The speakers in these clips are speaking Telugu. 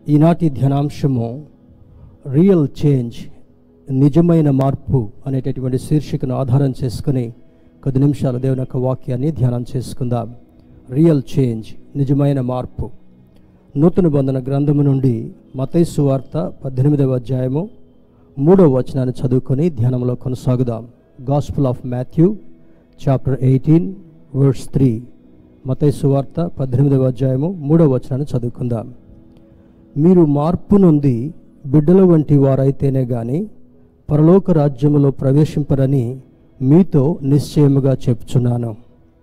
ఈనాటి ధ్యానాంశము రియల్ చేంజ్ నిజమైన మార్పు అనేటటువంటి శీర్షికను ఆధారం చేసుకుని కొద్ది నిమిషాలు దేవుని యొక్క వాక్యాన్ని ధ్యానం చేసుకుందాం రియల్ చేంజ్ నిజమైన మార్పు నూతన బంధన గ్రంథము నుండి మతైసు వార్త పద్దెనిమిదవ అధ్యాయము మూడవ వచనాన్ని చదువుకొని ధ్యానంలో కొనసాగుదాం gospel of Matthew chapter eighteen words three మతైసు వార్త పద్దెనిమిదవ అధ్యాయము మూడవ వచనాన్ని చదువుకుందాం మీరు మార్పు నుండి బిడ్డల వంటి వారైతేనే గాని పరలోక రాజ్యములో ప్రవేశింపరని మీతో నిశ్చయముగా చెప్తున్నాను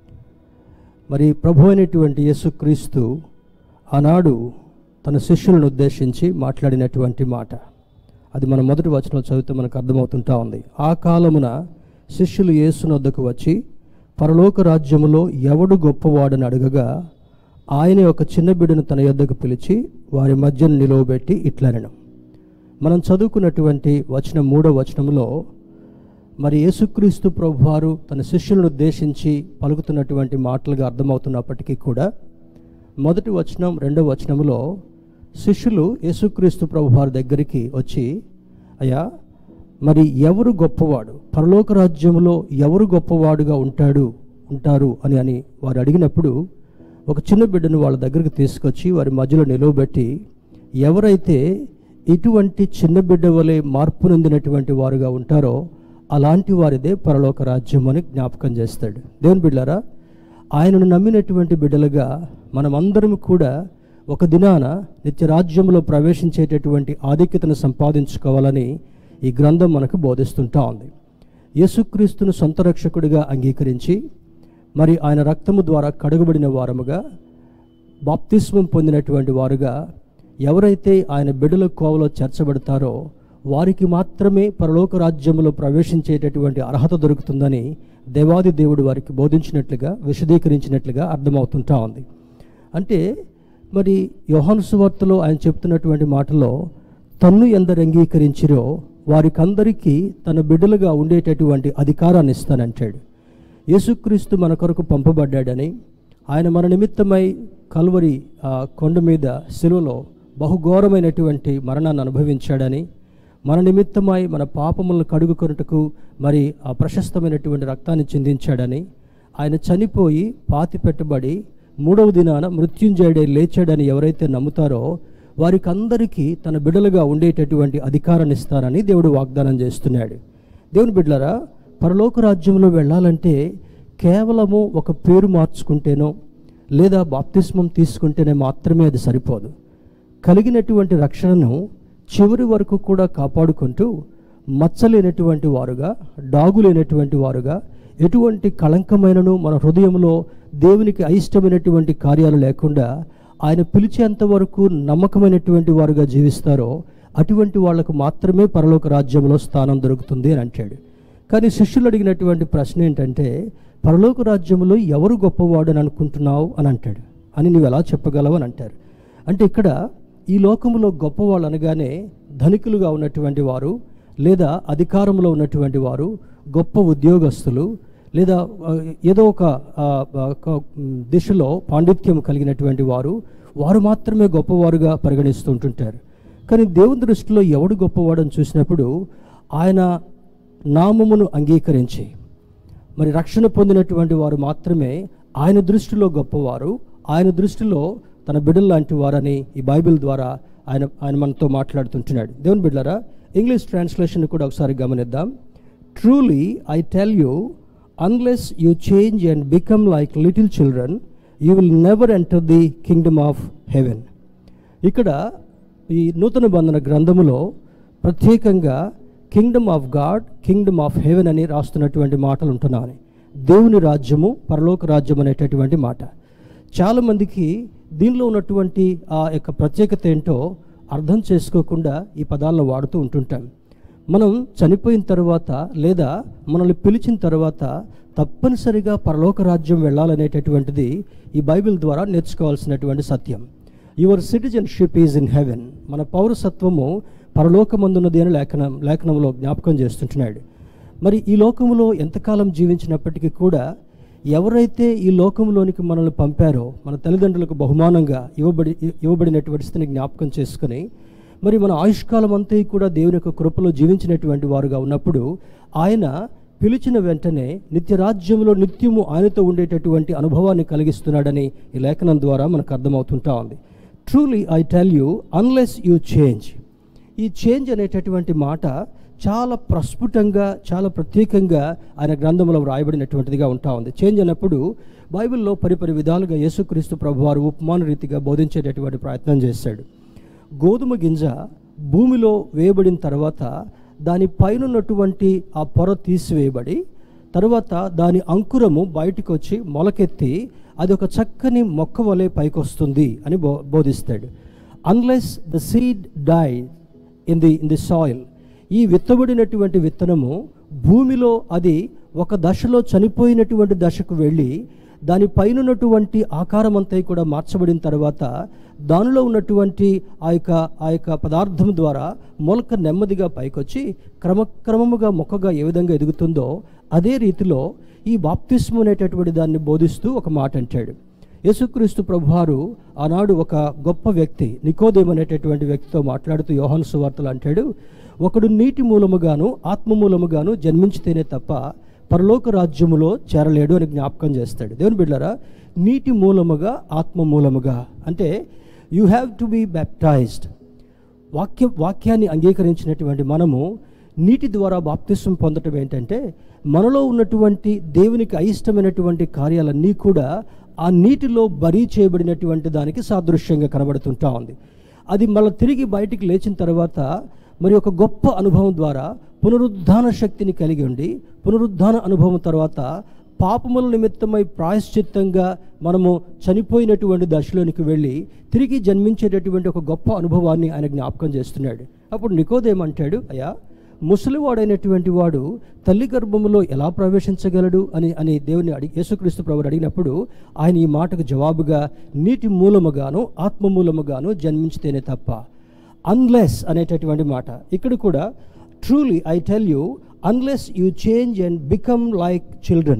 మరి ప్రభు అయినటువంటి యేసుక్రీస్తు ఆనాడు తన శిష్యులను ఉద్దేశించి మాట్లాడినటువంటి మాట అది మన మొదటి వచనంలో చదివితే మనకు అర్థమవుతుంటా ఉంది ఆ కాలమున శిష్యులు యేసునొద్దకు వచ్చి పరలోక రాజ్యములో ఎవడు గొప్పవాడని అడగగా ఆయన ఒక చిన్న బిడ్డను తన యొద్దకు పిలిచి వారి మధ్యను నిలువబెట్టి ఇట్లనడం మనం చదువుకున్నటువంటి వచనం మూడో వచనంలో మరి యేసుక్రీస్తు ప్రభువారు తన శిష్యులను ఉద్దేశించి పలుకుతున్నటువంటి మాటలుగా అర్థమవుతున్నప్పటికీ కూడా మొదటి వచనం రెండవ వచనంలో శిష్యులు యేసుక్రీస్తు ప్రభువారి దగ్గరికి వచ్చి అయ్యా మరి ఎవరు గొప్పవాడు పరలోక రాజ్యంలో ఎవరు గొప్పవాడుగా ఉంటాడు ఉంటారు అని అని వారు అడిగినప్పుడు ఒక చిన్న బిడ్డను వాళ్ళ దగ్గరికి తీసుకొచ్చి వారి మధ్యలో నిలువబెట్టి ఎవరైతే ఇటువంటి చిన్న బిడ్డ వలె మార్పు నొందినటువంటి వారుగా ఉంటారో అలాంటి వారిదే పరలోక రాజ్యం అని జ్ఞాపకం చేస్తాడు దేవుని బిడ్డారా ఆయనను నమ్మినటువంటి బిడ్డలుగా మనమందరం కూడా ఒక దినాన నిత్య రాజ్యంలో ప్రవేశించేటటువంటి ఆధిక్యతను సంపాదించుకోవాలని ఈ గ్రంథం మనకు బోధిస్తుంటా ఉంది యేసుక్రీస్తును సొంత రక్షకుడిగా అంగీకరించి మరి ఆయన రక్తము ద్వారా కడుగబడిన వారముగా బాప్తిస్మం పొందినటువంటి వారుగా ఎవరైతే ఆయన బిడ్డల కోవలో చేర్చబడతారో వారికి మాత్రమే పరలోక రాజ్యంలో ప్రవేశించేటటువంటి అర్హత దొరుకుతుందని దేవాది దేవుడు వారికి బోధించినట్లుగా విశదీకరించినట్లుగా అర్థమవుతుంటా ఉంది అంటే మరి యోహాను సువార్తలో ఆయన చెప్తున్నటువంటి మాటలో తన్ను ఎందరు అంగీకరించిరో వారికందరికీ తన బిడ్డలుగా ఉండేటటువంటి అధికారాన్ని ఇస్తానంటాడు యేసుక్రీస్తు మన కొరకు పంపబడ్డాడని ఆయన మన నిమిత్తమై కల్వరి ఆ కొండ మీద శిలువలో బహుఘోరమైనటువంటి మరణాన్ని అనుభవించాడని మన నిమిత్తమై మన పాపములను కడుగుకొనుటకు మరి ఆ ప్రశస్తమైనటువంటి రక్తాన్ని చిందించాడని ఆయన చనిపోయి పాతి పెట్టబడి మూడవ దినాన మృత్యుంజయుడే లేచాడని ఎవరైతే నమ్ముతారో వారికి అందరికీ తన బిడ్డలుగా ఉండేటటువంటి అధికారాన్ని ఇస్తారని దేవుడు వాగ్దానం చేస్తున్నాడు దేవుని బిడ్డలరా పరలోక రాజ్యంలో వెళ్ళాలంటే కేవలము ఒక పేరు మార్చుకుంటేనో లేదా బాప్తిస్మం తీసుకుంటేనే మాత్రమే అది సరిపోదు కలిగినటువంటి రక్షణను చివరి వరకు కూడా కాపాడుకుంటూ మచ్చలేనటువంటి వారుగా డాగులేనటువంటి వారుగా ఎటువంటి కళంకమైనను మన హృదయంలో దేవునికి అయిష్టమైనటువంటి కార్యాలు లేకుండా ఆయన పిలిచేంత వరకు నమ్మకమైనటువంటి వారుగా జీవిస్తారో అటువంటి వాళ్లకు మాత్రమే పరలోక రాజ్యంలో స్థానం దొరుకుతుంది అని అంటాడు కానీ శిష్యులు అడిగినటువంటి ప్రశ్న ఏంటంటే పరలోక రాజ్యంలో ఎవరు గొప్పవాడు అని అనుకుంటున్నావు అని అంటాడు అని నువ్వు ఎలా చెప్పగలవు అని అంటారు అంటే ఇక్కడ ఈ లోకంలో గొప్పవాళ్ళు అనగానే ధనికులుగా ఉన్నటువంటి వారు లేదా అధికారంలో ఉన్నటువంటి వారు గొప్ప ఉద్యోగస్తులు లేదా ఆ, ఏదో ఒక ఆ, ఒక, మ్, దిశలో పాండిత్యం కలిగినటువంటి వారు వారు మాత్రమే గొప్పవారుగా పరిగణిస్తుంటుంటారు కానీ దేవుని దృష్టిలో ఎవడు గొప్పవాడని చూసినప్పుడు ఆయన నామమును అంగీకరించి మరి రక్షణ పొందినటువంటి వారు మాత్రమే ఆయన దృష్టిలో గొప్పవారు ఆయన దృష్టిలో తన బిడ్డలు లాంటి వారని ఈ బైబిల్ ద్వారా ఆయన ఆయన మనతో మాట్లాడుతుంటున్నాడు దేవుని బిడ్డలారా ఇంగ్లీష్ ట్రాన్స్లేషన్ కూడా ఒకసారి గమనిద్దాం truly I tell you unless you change and become like little children you will never enter the kingdom of heaven ఇక్కడ ఈ నూతన బంధన గ్రంథములో ప్రత్యేకంగా kingdom of God kingdom of heaven అని రాస్తున్నటువంటి మాటలు ఉంటున్నాయి దేవుని రాజ్యము పరలోక రాజ్యం అనేటటువంటి మాట చాలామందికి దీనిలో ఉన్నటువంటి ఆ యొక్క ప్రత్యేకత ఏంటో అర్థం చేసుకోకుండా ఈ పదాలను వాడుతూ ఉంటుంటాం మనం చనిపోయిన తర్వాత లేదా మనల్ని పిలిచిన తర్వాత తప్పనిసరిగా పరలోక రాజ్యం వెళ్ళాలనేటటువంటిది ఈ బైబిల్ ద్వారా నేర్చుకోవాల్సినటువంటి సత్యం your citizenship is in heaven మన పౌరసత్వము పరలోకమందున్నది అని లేఖనం లేఖనంలో జ్ఞాపకం చేస్తుంటున్నాడు మరి ఈ లోకంలో ఎంతకాలం జీవించినప్పటికీ కూడా ఎవరైతే ఈ లోకంలోనికి మనల్ని పంపారో మన తల్లిదండ్రులకు బహుమానంగా ఇవ్వబడి ఇవ్వబడినటువంటి స్థితిని జ్ఞాపకం చేసుకుని మరి మన ఆయుష్కాలం అంతా కూడా దేవుని యొక్క కృపలో జీవించినటువంటి వారుగా ఉన్నప్పుడు ఆయన పిలిచిన వెంటనే నిత్య రాజ్యంలో నిత్యము ఆయనతో ఉండేటటువంటి అనుభవాన్ని కలిగిస్తున్నాడని ఈ లేఖనం ద్వారా మనకు అర్థమవుతుంటా ఉంది truly I tell you unless you change ఈ చేంజ్ అనేటటువంటి మాట చాలా ప్రస్ఫుటంగా చాలా ప్రత్యేకంగా ఆయన గ్రంథంలో వ్రాయబడినటువంటిదిగా ఉంటా ఉంది చేంజ్ అన్నప్పుడు బైబిల్లో పరిపరి విధాలుగా యేసుక్రీస్తు ప్రభువారు ఉపమాన రీతిగా బోధించేటటువంటి ప్రయత్నం చేశాడు గోధుమ గింజ భూమిలో వేయబడిన తర్వాత దాని పైనున్నటువంటి ఆ పొర తీసివేయబడి తర్వాత దాని అంకురము బయటికి వచ్చి మొలకెత్తి అది ఒక చక్కని మొక్క వలె పైకొస్తుంది అని బో బోధిస్తాడు unless the seed die in the in the soil ఈ విత్తబడినటువంటి విత్తనము భూమిలో అది ఒక దశలో చనిపోయినటువంటి దశకు వెళ్ళి దాని పైనటువంటి ఆకారం అంతా కూడా మార్చబడిన తర్వాత దానిలో ఉన్నటువంటి ఆ యొక్క ఆ యొక్క పదార్థం ద్వారా మొలక నెమ్మదిగా పైకొచ్చి క్రమక్రమముగా మొక్కగా ఏ విధంగా ఎదుగుతుందో అదే రీతిలో ఈ బాప్తిస్ము అనేటటువంటి దాన్ని బోధిస్తూ ఒక మాట అంటాడు యేసుక్రీస్తు ప్రభువారు ఆనాడు ఒక గొప్ప వ్యక్తి నికోదేం అనేటటువంటి వ్యక్తితో మాట్లాడుతూ యోహాను సువార్తలు అంటాడు ఒకడు నీటి మూలముగాను ఆత్మ మూలముగాను జన్మించితేనే తప్ప పరలోక రాజ్యములో చేరలేడు అని జ్ఞాపకం చేస్తాడు దేవుని బిడ్డరా నీటి మూలముగా ఆత్మ మూలముగా అంటే you have to be baptized వాక్య వాక్యాన్ని అంగీకరించినటువంటి మనము నీటి ద్వారా బాప్తిస్వం పొందటం ఏంటంటే మనలో ఉన్నటువంటి దేవునికి అయిష్టమైనటువంటి కార్యాలన్నీ కూడా ఆ నీటిలో బరీ చేయబడినటువంటి దానికి సాదృశ్యంగా కనబడుతుంటా ఉంది అది మళ్ళీ తిరిగి బయటికి లేచిన తర్వాత మరి ఒక గొప్ప అనుభవం ద్వారా పునరుద్ధాన శక్తిని కలిగి ఉండి పునరుద్ధాన అనుభవం తర్వాత పాపముల నిమిత్తమై ప్రాయశ్చిత్తంగా మనము చనిపోయినటువంటి దశలోనికి వెళ్ళి తిరిగి జన్మించేటటువంటి ఒక గొప్ప అనుభవాన్ని ఆయన జ్ఞాపకం చేస్తున్నాడు అప్పుడు నికోదేమంటాడు అయ్యా ముసలివాడైనటువంటి వాడు తల్లి గర్భములో ఎలా ప్రవేశించగలడు అని అని దేవుని అడిగి యేసుక్రీస్తు ప్రభుడు అడిగినప్పుడు ఆయన ఈ మాటకు జవాబుగా నీటి మూలముగాను ఆత్మ మూలముగాను జన్మించితేనే తప్ప అన్లెస్ అనేటటువంటి మాట ఇక్కడ కూడా truly I tell you unless you change and become like children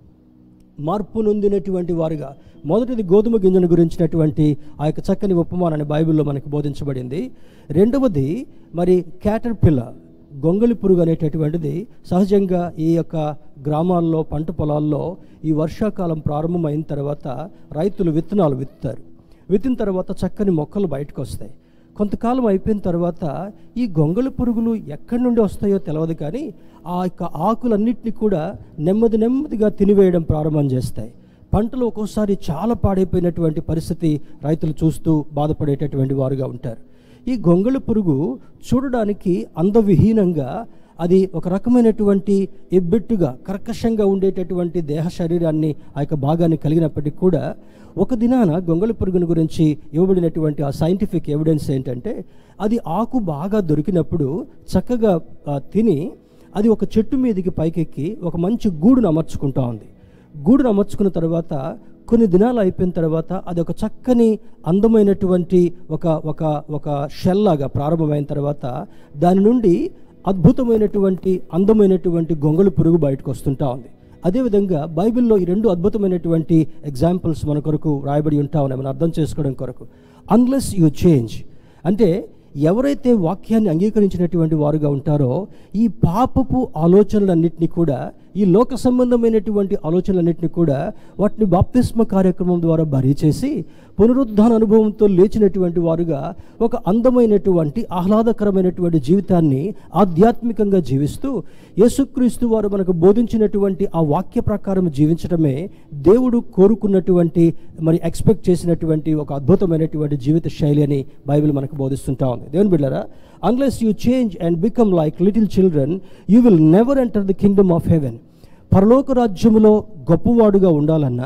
మార్పు నొందినటువంటి వారుగా మొదటిది గోధుమ గింజను గురించినటువంటి ఆ యొక్క చక్కని ఉపమానాన్ని బైబిల్లో మనకు బోధించబడింది రెండవది మరి క్యాటర్ పిల్ల గొంగళి పురుగు అనేటటువంటిది సహజంగా ఈ యొక్క గ్రామాల్లో పంట పొలాల్లో ఈ వర్షాకాలం ప్రారంభమైన తర్వాత రైతులు విత్తనాలు విత్తుతారు విత్తిన తర్వాత చక్కని మొక్కలు బయటకు వస్తాయి కొంతకాలం అయిపోయిన తర్వాత ఈ గొంగళి పురుగులు ఎక్కడి నుండి వస్తాయో తెలియదు కానీ ఆ యొక్క ఆకులన్నింటినీ కూడా నెమ్మది నెమ్మదిగా తినివేయడం ప్రారంభం చేస్తాయి పంటలు ఒక్కోసారి చాలా పాడైపోయినటువంటి పరిస్థితి రైతులు చూస్తూ బాధపడేటటువంటి వారుగా ఉంటారు ఈ గొంగళి పురుగు చూడడానికి అందవిహీనంగా అది ఒక రకమైనటువంటి ఎబ్బెట్టుగా కర్కశంగా ఉండేటటువంటి దేహ శరీరాన్ని ఆ యొక్క భాగాన్ని కలిగినప్పటికీ కూడా ఒక దినాన గొంగళి పురుగుని గురించి ఇవ్వబడినటువంటి ఆ సైంటిఫిక్ ఎవిడెన్స్ ఏంటంటే అది ఆకు బాగా దొరికినప్పుడు చక్కగా ఆ, తిని అది ఒక చెట్టు మీదకి పైకెక్కి ఒక మంచి గూడును అమర్చుకుంటా ఉంది గూడును అమర్చుకున్న తర్వాత కొన్ని దినాలు అయిపోయిన తర్వాత అది ఒక చక్కని అందమైనటువంటి ఒక ఒక ఒక షెల్ లాగా ప్రారంభమైన తర్వాత దాని నుండి అద్భుతమైనటువంటి అందమైనటువంటి గొంగళి పురుగు బయటకు వస్తుంటా ఉంది అదేవిధంగా బైబిల్లో ఈ రెండు అద్భుతమైనటువంటి ఎగ్జాంపుల్స్ మన కొరకు రాయబడి ఉంటా ఉన్నాయి మనం అర్థం చేసుకోవడం కొరకు అన్లెస్ యూ చేంజ్ అంటే ఎవరైతే వాక్యాన్ని అంగీకరించినటువంటి వారుగా ఉంటారో ఈ పాపపు ఆలోచనలన్నింటినీ కూడా ఈ లోక సంబంధమైనటువంటి ఆలోచనలన్నింటినీ కూడా వాటిని బాప్తిస్మ కార్యక్రమం ద్వారా భరీ చేసి పునరుద్ధాన అనుభవంతో లేచినటువంటి వారుగా ఒక అందమైనటువంటి ఆహ్లాదకరమైనటువంటి జీవితాన్ని ఆధ్యాత్మికంగా జీవిస్తూ యేసుక్రీస్తు వారు మనకు బోధించినటువంటి ఆ వాక్య ప్రకారం జీవించడమే దేవుడు కోరుకున్నటువంటి మరి ఎక్స్పెక్ట్ చేసినటువంటి ఒక అద్భుతమైనటువంటి జీవిత శైలి అని బైబిల్ మనకు బోధిస్తుంటా ఉంది దేవుని బిడ్డారా unless you change and become like little children you will never enter the kingdom of heaven పరలోక రాజ్యములో గొప్పవాడుగా ఉండాలన్నా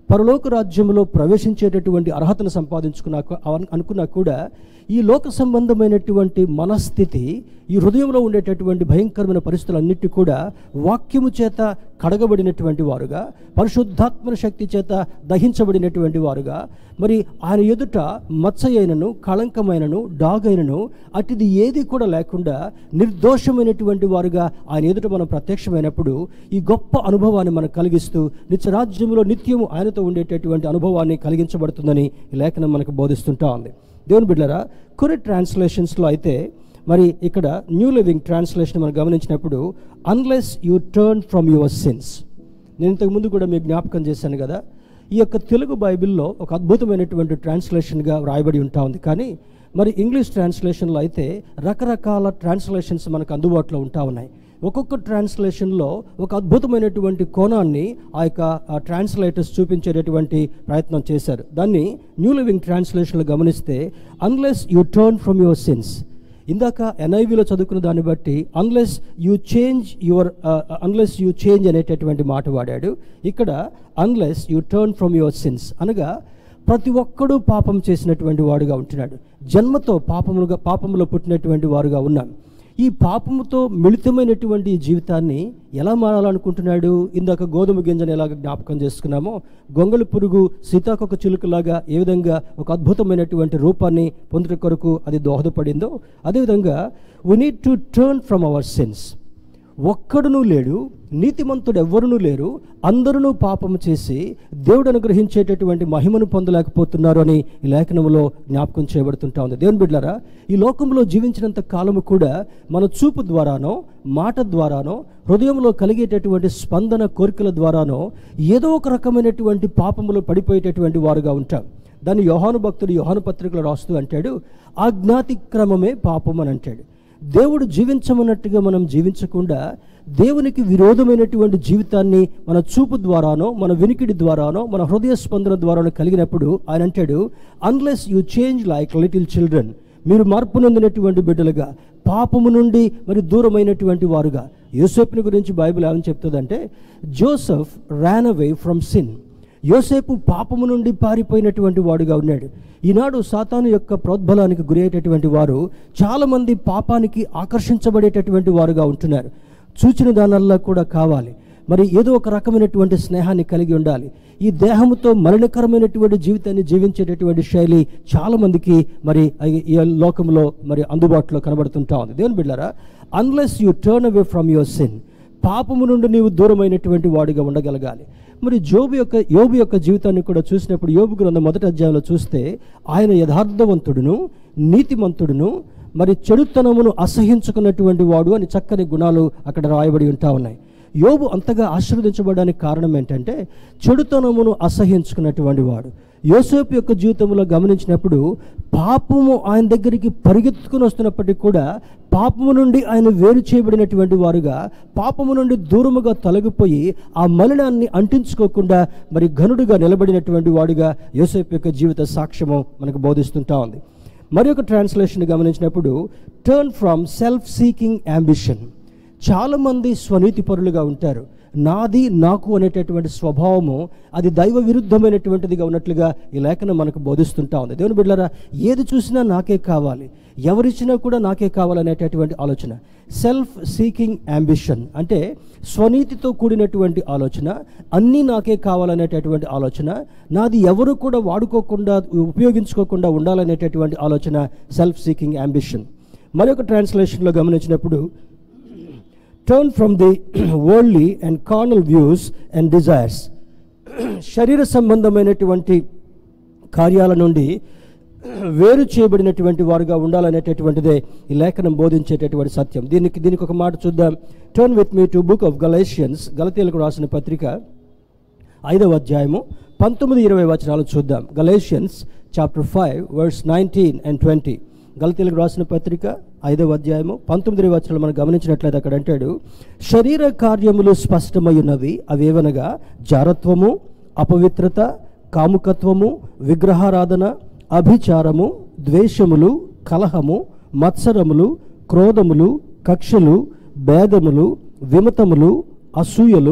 పరలోక రాజ్యంలో ప్రవేశించేటటువంటి అర్హతను సంపాదించుకున్నాక అవ- అనుకున్నా కూడా ఈ లోక సంబంధమైనటువంటి మనస్థితి ఈ హృదయంలో ఉండేటటువంటి భయంకరమైన పరిస్థితులన్నిటి కూడా వాక్యము చేత కడగబడినటువంటి వారుగా పరిశుద్ధాత్మ శక్తి చేత దహించబడినటువంటి వారుగా మరి ఆయన ఎదుట మచ్చయైనను కళంకమైనను డాగైనను అటుది ఏది కూడా లేకుండా నిర్దోషమైనటువంటి వారుగా ఆయన ఎదుట మనం ప్రత్యక్షమైనప్పుడు ఈ గొప్ప అనుభవాన్ని మనకు కలిగిస్తూ నిత్యరాజ్యంలో నిత్యము ఆయనతో ఉండేటటువంటి అనుభవాన్ని కలిగించబడుతుందని ఈ లేఖనం మనకు బోధిస్తుంటా ఉంది దేవుని బిడ్డరా కొన్ని ట్రాన్స్లేషన్స్లో అయితే మరి ఇక్కడ న్యూ లివింగ్ ట్రాన్స్లేషన్ మనం గమనించినప్పుడు unless you turn from your sins నేను ఇంతకు ముందు కూడా మీకు జ్ఞాపకం చేశాను కదా ఈ యొక్క తెలుగు బైబిల్లో ఒక అద్భుతమైనటువంటి ట్రాన్స్లేషన్గా వ్రాయబడి ఉంటా ఉంది కానీ మరి ఇంగ్లీష్ ట్రాన్స్లేషన్లో అయితే రకరకాల ట్రాన్స్లేషన్స్ మనకు అందుబాటులో ఉంటా ఉన్నాయి ఒక్కొక్క ట్రాన్స్లేషన్లో ఒక అద్భుతమైనటువంటి కోణాన్ని ఆ యొక్క ట్రాన్స్లేటర్స్ చూపించేటటువంటి ప్రయత్నం చేశారు దాన్ని న్యూ లివింగ్ ట్రాన్స్లేషన్లో గమనిస్తే unless you turn from your sins ఇందాక ఎన్ఐవిలో చదువుకున్న దాన్ని బట్టి unless you change your unless you change అనేటటువంటి మాట వాడాడు ఇక్కడ unless you turn from your sins అనగా ప్రతి ఒక్కడూ పాపం చేసినటువంటి వాడుగా ఉంటున్నాడు జన్మతో పాపములుగా పాపములో పుట్టినటువంటి వారుగా ఉన్నాం ఈ పాపముతో మిళితమైనటువంటి ఈ జీవితాన్ని ఎలా మారాలనుకుంటున్నాడు ఇందాక గోధుమ గింజను ఎలాగ జ్ఞాపకం చేసుకున్నామో గొంగళి పురుగు సీతాకొక చిలుకలాగా ఏ విధంగా ఒక అద్భుతమైనటువంటి రూపాన్ని పొందుట కొరకు అది దోహదపడిందో అదేవిధంగా we need to turn from our sins ఒక్కడునూ లేడు నీతిమంతుడు ఎవ్వరునూ లేరు అందరూ పాపము చేసి దేవుడు అనుగ్రహించేటటువంటి మహిమను పొందలేకపోతున్నారు అని ఈ లేఖనంలో జ్ఞాపకం చేయబడుతుంటా ఉంది దేవుని బిడ్డారా ఈ లోకంలో జీవించినంత కాలము కూడా మన చూపు ద్వారానో మాట ద్వారానో హృదయంలో కలిగేటటువంటి స్పందన కోరికల ద్వారానో ఏదో ఒక రకమైనటువంటి పాపములో పడిపోయేటటువంటి వారుగా ఉంటాం దాన్ని యోహాను భక్తుడు యోహాను పత్రికలో రాస్తూ అంటాడు ఆజ్ఞాతిక్రమమే పాపం అని అంటాడు దేవుడు జీవించమన్నట్టుగా మనం జీవించకుండా దేవునికి విరోధమైనటువంటి జీవితాన్ని మన చూపు ద్వారానో మన వినికిడి ద్వారానో మన హృదయ స్పందన ద్వారానో కలిగినప్పుడు ఆయన అంటాడు unless you change like little children మీరు మార్పు నొందినటువంటి బిడ్డలుగా పాపము నుండి మరి దూరమైనటువంటి వారుగా యోసేపుని గురించి బైబిల్ ఏమని చెప్తుందంటే Joseph ran away from sin యోసేపు పాపము నుండి పారిపోయినటువంటి వాడుగా ఉన్నాడు ఈనాడు సాతాను యొక్క ప్రోద్బలానికి గురయ్యేటటువంటి వారు చాలామంది పాపానికి ఆకర్షించబడేటటువంటి వారుగా ఉంటున్నారు చూచిన దానల్లా కూడా కావాలి మరి ఏదో ఒక రకమైనటువంటి స్నేహాన్ని కలిగి ఉండాలి ఈ దేహముతో మరణకరమైనటువంటి జీవితాన్ని జీవించేటటువంటి శైలి చాలా మందికి మరి ఈ- ఈ లోకంలో మరి అందుబాటులో కనబడుతుంటా ఉంది దేవుని బిడ్డారా unless you turn away from your sin పాపము నుండి నీవు దూరమైనటువంటి వాడిగా ఉండగలగాలి మరి జోబు యొక్క యోబు యొక్క జీవితాన్ని కూడా చూసినప్పుడు యోబు గ్రంథం మొదటి అధ్యాయంలో చూస్తే ఆయన యథార్థవంతుడును నీతిమంతుడును మరి చెడుతనమును అసహించుకున్నటువంటి వాడు అని చక్కని గుణాలు అక్కడ రాయబడి ఉంటా ఉన్నాయి యోబు అంతగా ఆశీర్వదించబడడానికి కారణం ఏంటంటే చెడుతనమును అసహించుకున్నటువంటి వాడు యోసేపు యొక్క జీవితంలో గమనించినప్పుడు పాపము ఆయన దగ్గరికి పరిగెత్తుకుని వస్తున్నప్పటికీ కూడా పాపము నుండి ఆయన వేరు చేయబడినటువంటి వారుగా పాపము నుండి దూరముగా తొలగిపోయి ఆ మలినాన్ని అంటించుకోకుండా మరి ఘనుడుగా నిలబడినటువంటి వాడుగా యోసేపు యొక్క జీవిత సాక్ష్యము మనకు బోధిస్తుంటా ఉంది మరి ఒక ట్రాన్స్లేషన్ గమనించినప్పుడు turn from self seeking ambition చాలామంది స్వనీతిపరులుగా ఉంటారు నాది నాకు అనేటటువంటి స్వభావము అది దైవ విరుద్ధమైనటువంటిదిగా ఉన్నట్లుగా ఈ లేఖనం మనకు బోధిస్తుంటా ఉంది దేవుని బిడ్డలారా ఏది చూసినా నాకే కావాలి ఎవరిచ్చినా కూడా నాకే కావాలనేటటువంటి ఆలోచన సెల్ఫ్ సీకింగ్ అంబిషన్ అంటే స్వనీతితో కూడినటువంటి ఆలోచన అన్నీ నాకే కావాలనేటటువంటి ఆలోచన నాది ఎవరు కూడా వాడుకోకుండా ఉపయోగించుకోకుండా ఉండాలనేటటువంటి ఆలోచన సెల్ఫ్ సీకింగ్ అంబిషన్ మరొక ట్రాన్స్లేషన్లో గమనించినప్పుడు turn from the worldly and carnal views and desires శరీర సంబంధమైనటువంటి కార్యాల నుండి వేరు చేయబడినటువంటి వారుగా ఉండాలనేటటువంటిదే ఈ లేఖనం బోధించేటటువంటి సత్యం దీనికి దీనికి ఒక మాట చూద్దాం turn with me to book of Galatians గలతీలకు రాసిన పత్రిక ఐదవ అధ్యాయము పంతొమ్మిది ఇరవై వచనాలు చూద్దాం Galatians chapter five verse nineteen and twenty గలతీలకు రాసిన పత్రిక ఐదవ అధ్యాయము పంతొమ్మిది వచనాలు మనం గమనించినట్లయితే అక్కడ అంటాడు శరీర కార్యములు స్పష్టమై ఉన్నవి అవేవనగా జారత్వము అపవిత్రత కాముకత్వము విగ్రహారాధన అభిచారము ద్వేషములు కలహము మత్సరములు క్రోధములు కక్షలు భేదములు విమతములు అసూయలు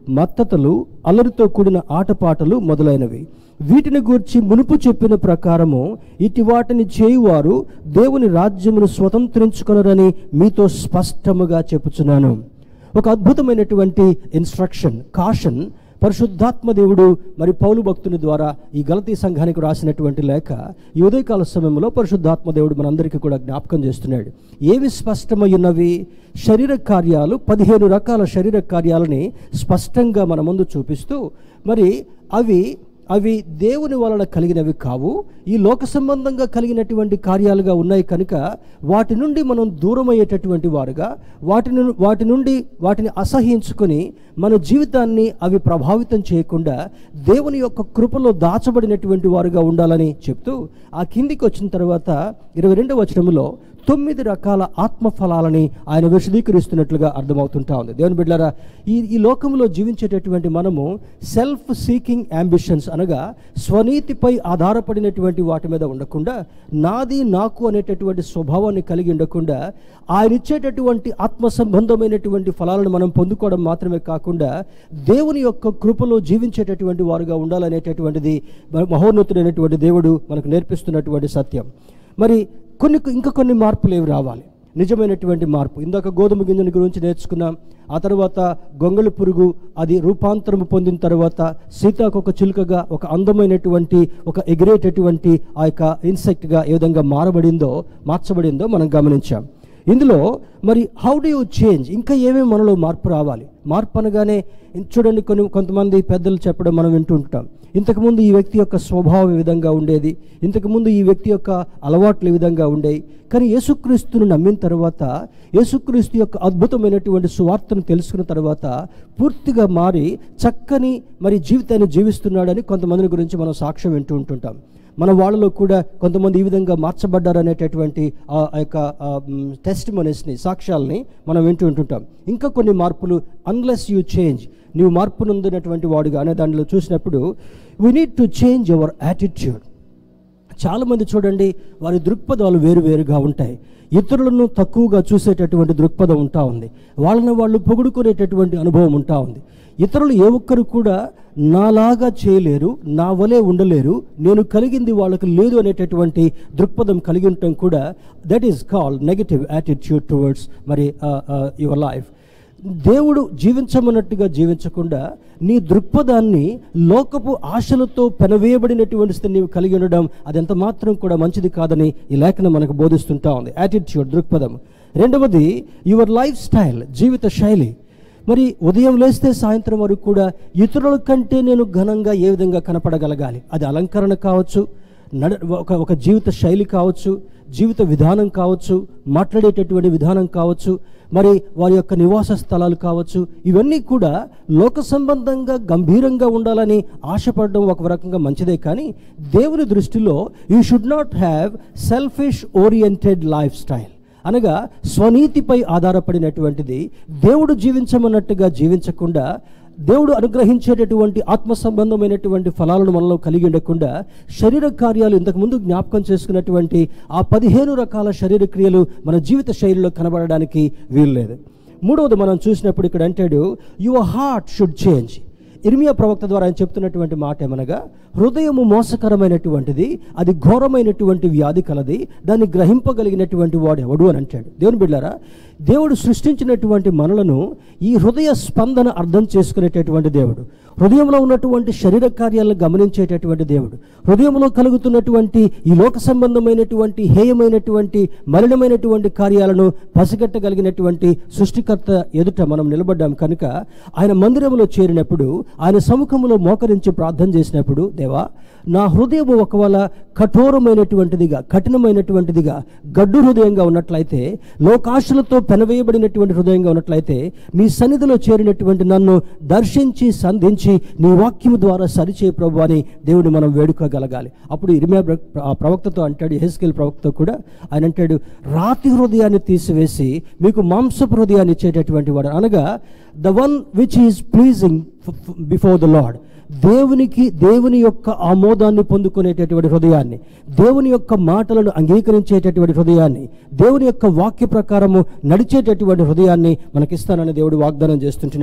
మత్తతలు అల్లరితో కూడిన ఆటపాటలు మొదలైనవి వీటిని గూర్చి మునుపు చెప్పిన ప్రకారము ఇటు వాటిని చేయువారు దేవుని రాజ్యమును స్వతంత్రించుకొనరని మీతో స్పష్టముగా చెప్పుచున్నాను ఒక అద్భుతమైనటువంటి ఇన్స్ట్రక్షన్ కాషన్ పరిశుద్ధాత్మ దేవుడు మరి పౌలు భక్తుని ద్వారా ఈ గలతీ సంఘానికి రాసినటువంటి లేఖ ఈ ఉదయకాల సమయంలో పరిశుద్ధాత్మ దేవుడు మనందరికీ కూడా జ్ఞాపకం చేస్తున్నాడు ఏవి స్పష్టమై ఉన్నవి శరీర కార్యాలు పదిహేను రకాల శరీర కార్యాలని స్పష్టంగా మన ముందు చూపిస్తూ మరి అవి అవి దేవుని వలన కలిగినవి కావు ఈ లోక సంబంధంగా కలిగినటువంటి కార్యాలుగా ఉన్నాయి కనుక వాటి నుండి మనం దూరం అయ్యేటటువంటి వారుగా వాటిని వాటి నుండి వాటిని అసహించుకొని మన జీవితాన్ని అవి ప్రభావితం చేయకుండా దేవుని యొక్క కృపలో దాచబడినటువంటి వారుగా ఉండాలని చెప్తూ ఆ కిందికి వచ్చిన తర్వాత ఇరవై రెండవ వచనంలో తొమ్మిది రకాల ఆత్మఫలాలని ఆయన విశదీకరిస్తున్నట్లుగా అర్థమవుతుంటా ఉంది దేవుని బిడ్డారా ఈ ఈ లోకంలో జీవించేటటువంటి మనము సెల్ఫ్ సీకింగ్ అంబిషన్స్ అనగా స్వనీతిపై ఆధారపడినటువంటి వాటి మీద ఉండకుండా నాది నాకు అనేటటువంటి స్వభావాన్ని కలిగి ఉండకుండా ఆయన ఇచ్చేటటువంటి ఆత్మ సంబంధమైనటువంటి ఫలాలను మనం పొందుకోవడం మాత్రమే కాకుండా దేవుని యొక్క కృపలో జీవించేటటువంటి వారుగా ఉండాలనేటటువంటిది మహోన్నతుడైనటువంటి దేవుడు మనకు నేర్పిస్తున్నటువంటి సత్యం మరి కొన్ని ఇంకా కొన్ని మార్పులు ఏవి రావాలి నిజమైనటువంటి మార్పు ఇందాక గోధుమ గింజని గురించి నేర్చుకున్నాం ఆ తర్వాత గొంగళి పురుగు అది రూపాంతరం పొందిన తర్వాత సీతాకొక చిలుకగా ఒక అందమైనటువంటి ఒక ఎగిరేటటువంటి ఆ యొక్క ఇన్సెక్ట్గా ఏ విధంగా మారబడిందో మార్చబడిందో మనం గమనించాం ఇందులో మరి హౌ డు యూ చేంజ్ ఇంకా ఏమేమి మనలో మార్పు రావాలి మార్పు అనగానే చూడండి కొన్ని కొంతమంది పెద్దలు చెప్పడం మనం వింటూ ఉంటాం ఇంతకుముందు ఈ వ్యక్తి యొక్క స్వభావం ఈ విధంగా ఉండేది ఇంతకుముందు ఈ వ్యక్తి యొక్క అలవాట్లు ఈ విధంగా ఉండేవి కానీ యేసుక్రీస్తును నమ్మిన తర్వాత యేసుక్రీస్తు యొక్క అద్భుతమైనటువంటి సువార్తను తెలుసుకున్న తర్వాత పూర్తిగా మారి చక్కని మరి జీవితాన్ని జీవిస్తున్నాడని కొంతమందిని గురించి మనం సాక్ష్యం వింటూ ఉంటుంటాం మన వాళ్ళలో కూడా కొంతమంది ఈ విధంగా మార్చబడ్డారనేటటువంటి ఆ యొక్క టెస్ట్ మనీస్ని సాక్ష్యాలని మనం వింటూ ఉంటుంటాం ఇంకా కొన్ని మార్పులు అన్లెస్ యూ చేంజ్ నీవు మార్పు నొందినటువంటి వాడుగా అనే దానిలో చూసినప్పుడు we need to change our attitude చాలామంది చూడండి వారి దృక్పథాలు వేరువేరుగా ఉంటాయి ఇతరులను తక్కువగా చూసేటటువంటి దృక్పథం ఉంటా ఉంది వాళ్ళని వాళ్ళు పొగుడుకునేటటువంటి అనుభవం ఉంటా ఉంది ఇతరులు ఏ ఒక్కరు కూడా నాలాగా చేయలేరు నా వలే ఉండలేరు నేను కలిగింది వాళ్ళకి లేదు అనేటటువంటి దృక్పథం కలిగి ఉండటం కూడా that is called negative attitude towards మరి యువర్ లైఫ్ దేవుడు జీవించమన్నట్టుగా జీవించకుండా నీ దృక్పథాన్ని లోకపు ఆశలతో పెనవేయబడినటువంటి స్థితి నీవు కలిగి ఉండడం అది ఎంత మాత్రం కూడా మంచిది కాదని ఈ లేఖనం మనకు బోధిస్తుంటా ఉంది యాటిట్యూడ్ దృక్పథం రెండవది యువర్ లైఫ్ స్టైల్ జీవిత శైలి మరి ఉదయం లేస్తే సాయంత్రం వరకు కూడా ఇతరుల కంటే నేను ఘనంగా ఏ విధంగా కనపడగలగాలి అది అలంకరణ కావచ్చు నడ ఒక ఒక జీవిత శైలి కావచ్చు జీవిత విధానం కావచ్చు మాట్లాడేటటువంటి విధానం కావచ్చు మరి వారి యొక్క నివాస స్థలాలు కావచ్చు ఇవన్నీ కూడా లోక సంబంధంగా గంభీరంగా ఉండాలని ఆశపడడం ఒక రకంగా మంచిదే కానీ దేవుని దృష్టిలో you should not have selfish oriented life style అనగా స్వనీతిపై ఆధారపడినటువంటిది దేవుడు జీవించమన్నట్టుగా జీవించకుండా దేవుడు అనుగ్రహించేటటువంటి ఆత్మ సంబంధమైనటువంటి ఫలాలను మనలో కలిగి ఉండకుండా శరీర కార్యాలు ఇంతకుముందు జ్ఞాపకం చేసుకున్నటువంటి ఆ పదిహేను రకాల శరీర క్రియలు మన జీవిత శైలిలో కనబడడానికి వీల్లేదు మూడవది మనం చూసినప్పుడు ఇక్కడ అంటాడు యువర్ హార్ట్ షుడ్ చేంజ్ ఇర్మియా ప్రవక్త ద్వారా ఆయన చెప్తున్నటువంటి మాట ఏమనగా హృదయము మోసకరమైనటువంటిది అది ఘోరమైనటువంటి వ్యాధి కలది దాన్ని గ్రహింపగలిగినటువంటి వాడు ఎవడు అని అంటాడు దేవుని బిడ్డారా దేవుడు సృష్టించినటువంటి మనలను ఈ హృదయ స్పందన అర్థం చేసుకునేటటువంటి దేవుడు హృదయంలో ఉన్నటువంటి శరీర కార్యాలను గమనించేటటువంటి దేవుడు హృదయంలో కలుగుతున్నటువంటి ఈ లోక సంబంధమైనటువంటి హేయమైనటువంటి మలినమైనటువంటి కార్యాలను పసిగట్టగలిగినటువంటి సృష్టికర్త ఎదుట మనం నిలబడ్డాం కనుక ఆయన మందిరంలో చేరినప్పుడు ఆయన సముఖంలో మోకరించి ప్రార్థన చేసినప్పుడు దేవా నా హృదయం ఒకవేళ కఠోరమైనటువంటిదిగా కఠినమైనటువంటిదిగా గడ్డు హృదయంగా ఉన్నట్లయితే లోకాశలతో పెనవేయబడినటువంటి హృదయంగా ఉన్నట్లయితే నీ సన్నిధిలో చేరినటువంటి నన్ను దర్శించి సంధించి నీ వాక్యము ద్వారా సరిచే ప్రభు అని దేవుని మనం వేడుకోగలగాలి అప్పుడు ఇరిమియా ప్ర- ఆ ప్రవక్తతో అంటాడు హెస్కేల్ ప్రవక్త కూడా ఆయన అంటాడు రాతి హృదయాన్ని తీసివేసి మీకు మాంసపు హృదయాన్ని ఇచ్చేటటువంటి వాడు అనగా the one which is pleasing before the Lord దేవునికి దేవుని యొక్క ఆమోదాన్ని పొందుకునేటటువంటి హృదయాన్ని దేవుని యొక్క మాటలను అంగీకరించేటటువంటి హృదయాన్ని దేవుని యొక్క వాక్య ప్రకారము నడిచేటటువంటి హృదయాన్ని మనకిస్తానని దేవుడు వాగ్దానం చేస్తుంటున్నాడు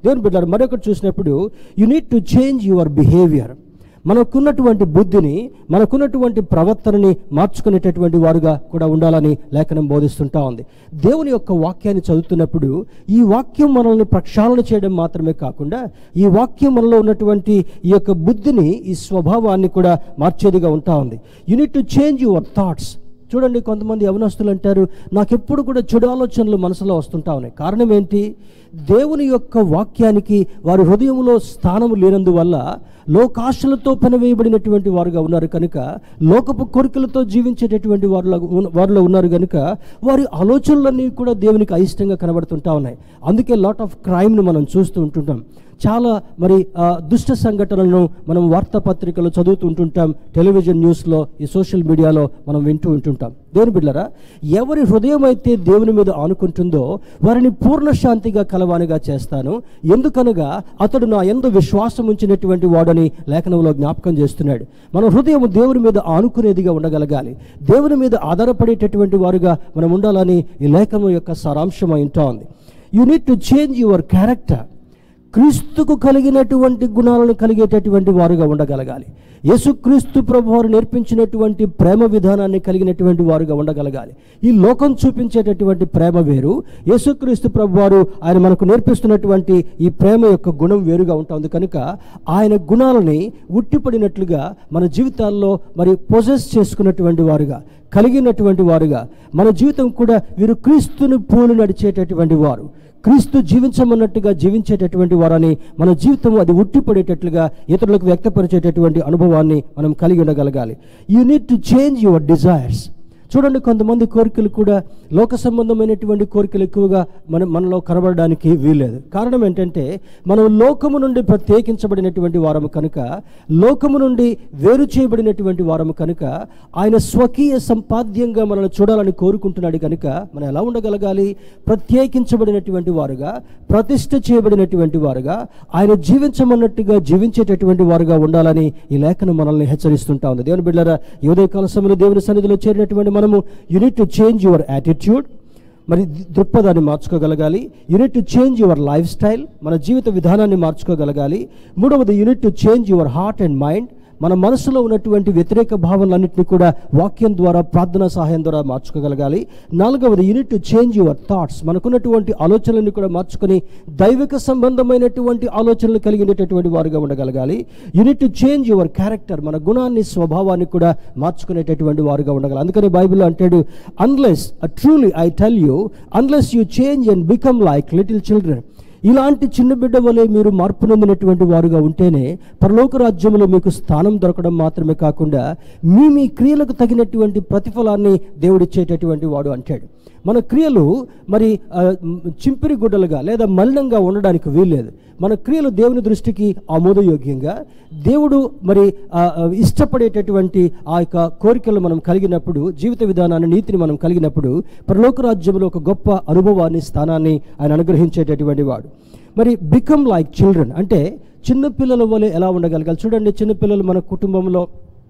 దేవుని బిడ్డారు మరొకటి చూసినప్పుడు you need to change your behaviour మనకున్నటువంటి బుద్ధిని మనకున్నటువంటి ప్రవర్తనని మార్చుకునేటటువంటి వారుగా కూడా ఉండాలని లేఖనం బోధిస్తుంటా ఉంది దేవుని యొక్క వాక్యాన్ని చదువుతున్నప్పుడు ఈ వాక్యం మనల్ని ప్రక్షాళన చేయడం మాత్రమే కాకుండా ఈ వాక్యం మనలో ఉన్నటువంటి ఈ యొక్క బుద్ధిని ఈ స్వభావాన్ని కూడా మార్చేదిగా ఉంటా ఉంది you need to change your thoughts చూడండి కొంతమంది యవనస్తులు అంటారు నాకెప్పుడు కూడా చెడు ఆలోచనలు మనసులో వస్తుంటా ఉన్నాయి కారణం ఏంటి దేవుని యొక్క వాక్యానికి వారి హృదయంలో స్థానము లేనందువల్ల లోకాశలతో పెనవేయబడినటువంటి వారుగా ఉన్నారు కనుక లోకపు కోరికలతో జీవించేటటువంటి వారిలో వారిలో ఉన్నారు కనుక వారి ఆలోచనలన్నీ కూడా దేవునికి అయిష్టంగా కనబడుతుంటా ఉన్నాయి అందుకే లాట్ ఆఫ్ క్రైమ్ను మనం చూస్తూ ఉంటుంటాం చాలా మరి ఆ, దుష్ట సంఘటనలను మనం వార్తాపత్రికలో చదువుతూ ఉంటుంటాం టెలివిజన్ న్యూస్లో ఈ సోషల్ మీడియాలో మనం వింటూ ఉంటుంటాం దేవుని బిడ్డరా ఎవరి హృదయం అయితే దేవుని మీద ఆనుకుంటుందో వారిని పూర్ణ శాంతిగా కలవానిగా చేస్తాను ఎందుకనగా అతడు నా ఎందు విశ్వాసం ఉంచినటువంటి వాడని లేఖనంలో జ్ఞాపకం చేస్తున్నాడు మన హృదయం దేవుని మీద ఆనుకునేదిగా ఉండగలగాలి దేవుని మీద ఆధారపడేటటువంటి వారుగా మనం ఉండాలని ఈ లేఖనం యొక్క సారాంశం ఉంటా ఉంది you need to change your character క్రీస్తుకు కలిగినటువంటి గుణాలను కలిగేటటువంటి వారుగా ఉండగలగాలి యేసుక్రీస్తు ప్రభు వారు నేర్పించినటువంటి ప్రేమ విధానాన్ని కలిగినటువంటి వారుగా ఉండగలగాలి ఈ లోకం చూపించేటటువంటి ప్రేమ వేరు యేసుక్రీస్తు ప్రభు వారు ఆయన మనకు నేర్పిస్తున్నటువంటి ఈ ప్రేమ యొక్క గుణం వేరుగా ఉంటుంది కనుక ఆయన గుణాలని ఉట్టిపడినట్లుగా మన జీవితాల్లో మరి పొజెస్ చేసుకున్నటువంటి వారుగా కలిగినటువంటి వారుగా మన జీవితం కూడా వీరు క్రీస్తుని పూలు నడిచేటటువంటి వారు క్రీస్తు జీవించమన్నట్టుగా జీవించేటటువంటి వారని మన జీవితం అది ఉట్టిపడేటట్లుగా ఇతరులకు వ్యక్తపరిచేటటువంటి అనుభవాన్ని మనం కలిగి ఉండగలగాలి you need to change your desires చూడండి కొంతమంది కోరికలు కూడా లోక సంబంధమైనటువంటి కోరికలు ఎక్కువగా మన మనలో కనబడడానికి వీల్లేదు కారణం ఏంటంటే మనం లోకము నుండి ప్రత్యేకించబడినటువంటి వారము కనుక లోకము నుండి వేరు చేయబడినటువంటి వారము కనుక ఆయన స్వకీయ సంపాద్యంగా మనల్ని చూడాలని కోరుకుంటున్నాడు కనుక మనం ఎలా ఉండగలగాలి ప్రత్యేకించబడినటువంటి వారుగా ప్రతిష్ఠ చేయబడినటువంటి వారుగా ఆయన జీవించమన్నట్టుగా జీవించేటటువంటి వారుగా ఉండాలని ఈ లేఖనం మనల్ని హెచ్చరిస్తుంటా ఉంది దేవుని బిడ్డరా ఈ ఉదయకాల సమయంలో దేవుని సన్నిధిలో చేరినటువంటి మనము you need to change your attitude మరి దృక్పథాన్ని మార్చుకోగలగాలి you need to change your life style మన జీవిత విధానాన్ని మార్చుకోగలగాలి మూడవది you need to change your heart and mind మన మనసులో ఉన్నటువంటి వ్యతిరేక భావనలన్నింటినీ కూడా వాక్యం ద్వారా ప్రార్థన సహాయం ద్వారా మార్చుకోగలగాలి నాలుగవది you need to change your thoughts మనకున్నటువంటి ఆలోచనలను కూడా మార్చుకొని దైవిక సంబంధమైనటువంటి ఆలోచనలు కలిగినటువంటి వారుగా ఉండగలగాలి you need to change your character మన గుణాన్ని స్వభావాన్ని కూడా మార్చుకునేటటువంటి వారుగా ఉండగలగాలి అందుకని బైబిల్లో అంటాడు unless truly I tell you unless you change and become like little children ఇలాంటి చిన్న బిడ్డ వలె మీరు మార్పు నొందినటువంటి వారుగా ఉంటేనే పరలోక రాజ్యంలో మీకు స్థానం దొరకడం మాత్రమే కాకుండా మీ మీ క్రియలకు తగినటువంటి ప్రతిఫలాన్ని దేవుడిచ్చేటటువంటి వాడు అంటాడు మన క్రియలు మరి ఆ, మ్, చింపిరి గుడ్డలుగా లేదా మలినంగా ఉండడానికి వీల్లేదు మన క్రియలు దేవుని దృష్టికి ఆమోదయోగ్యంగా దేవుడు మరి ఆ, ఆ, ఇష్టపడేటటువంటి ఆ యొక్క కోరికలు మనం కలిగినప్పుడు జీవిత విధానాన్ని నీతిని మనం కలిగినప్పుడు పరలోక రాజ్యంలో ఒక గొప్ప అనుభవాన్ని స్థానాన్ని ఆయన అనుగ్రహించేటటువంటి వాడు మరి బికమ్ లైక్ చిల్డ్రన్ అంటే చిన్న పిల్లల వలె ఎలా ఉండగలగాలి చూడండి చిన్నపిల్లలు మన కుటుంబంలో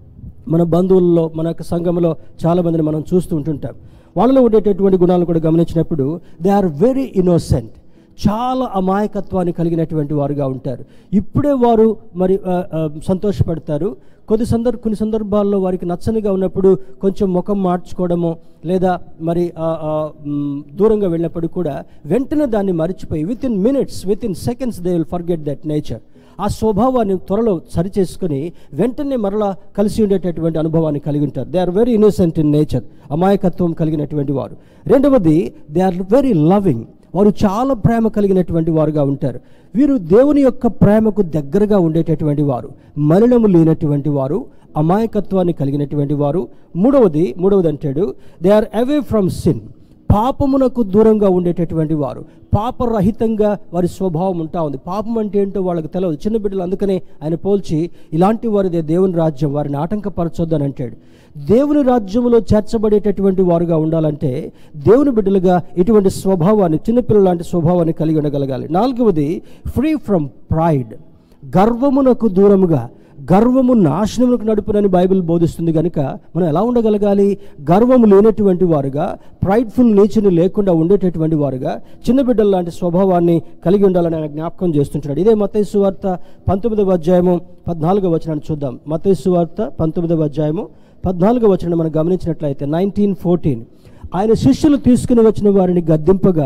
మన బంధువుల్లో మన యొక్క సంఘంలో చాలామందిని మనం చూస్తూ ఉంటుంటాం వాళ్ళలో ఉండేటటువంటి గుణాలను కూడా గమనించినప్పుడు దే ఆర్ వెరీ ఇన్నోసెంట్ చాలా అమాయకత్వాన్ని కలిగినటువంటి వారుగా ఉంటారు ఇప్పుడే వారు మరి ఆ, ఆ, సంతోషపడతారు కొద్ది సందర్భ కొన్ని సందర్భాల్లో వారికి నచ్చనిగా ఉన్నప్పుడు కొంచెం ముఖం మార్చుకోవడము లేదా మరి ఆ, ఆ, మ్, దూరంగా వెళ్ళినప్పుడు కూడా వెంటనే దాన్ని మర్చిపోయి within minutes within seconds they will forget that nature ఆ స్వభావాన్ని త్వరలో సరిచేసుకొని వెంటనే మరలా కలిసి ఉండేటటువంటి అనుభవాన్ని కలిగి ఉంటారు they are very innocent in nature అమాయకత్వం కలిగినటువంటి వారు రెండవది దే ఆర్ వెరీ లవింగ్ వారు చాలా ప్రేమ కలిగినటువంటి వారుగా ఉంటారు వీరు దేవుని యొక్క ప్రేమకు దగ్గరగా ఉండేటటువంటి వారు మలినము లేనటువంటి వారు అమాయకత్వాన్ని కలిగినటువంటి వారు మూడవది మూడవది అంటాడు they are away from sin పాపమునకు దూరంగా ఉండేటటువంటి వారు పాపరహితంగా వారి స్వభావం ఉంటా ఉంది పాపం అంటే ఏంటో వాళ్ళకి తెలియదు చిన్న బిడ్డలు అందుకనే ఆయన పోల్చి ఇలాంటి వారిదే దేవుని రాజ్యం వారిని ఆటంకపరచొద్దు అని అంటాడు దేవుని రాజ్యంలో చేర్చబడేటటువంటి వారుగా ఉండాలంటే దేవుని బిడ్డలుగా ఇటువంటి స్వభావాన్ని చిన్నపిల్లల లాంటి స్వభావాన్ని కలిగి ఉండగలగాలి నాలుగవది ఫ్రీ ఫ్రమ్ ప్రైడ్ గర్వమునకు దూరముగా గర్వము నాశనములకు నడుపునని బైబిల్ బోధిస్తుంది కనుక మనం ఎలా ఉండగలగాలి గర్వము లేనటువంటి వారుగా ప్రైడ్ఫుల్ నేచర్ని లేకుండా ఉండేటటువంటి వారుగా చిన్న బిడ్డల లాంటి స్వభావాన్ని కలిగి ఉండాలని ఆయన జ్ఞాపకం చేస్తుంటున్నాడు ఇదే మతేసు వార్త పంతొమ్మిదవ అధ్యాయము పద్నాలుగవ వచనాన్ని చూద్దాం మతేసు వార్త పంతొమ్మిదవ అధ్యాయము పద్నాలుగవ వచనం మనం గమనించినట్లయితే నైన్టీన్ ఫోర్టీన్ ఆయన శిష్యులు తీసుకుని వచ్చిన వారిని గద్దింపగా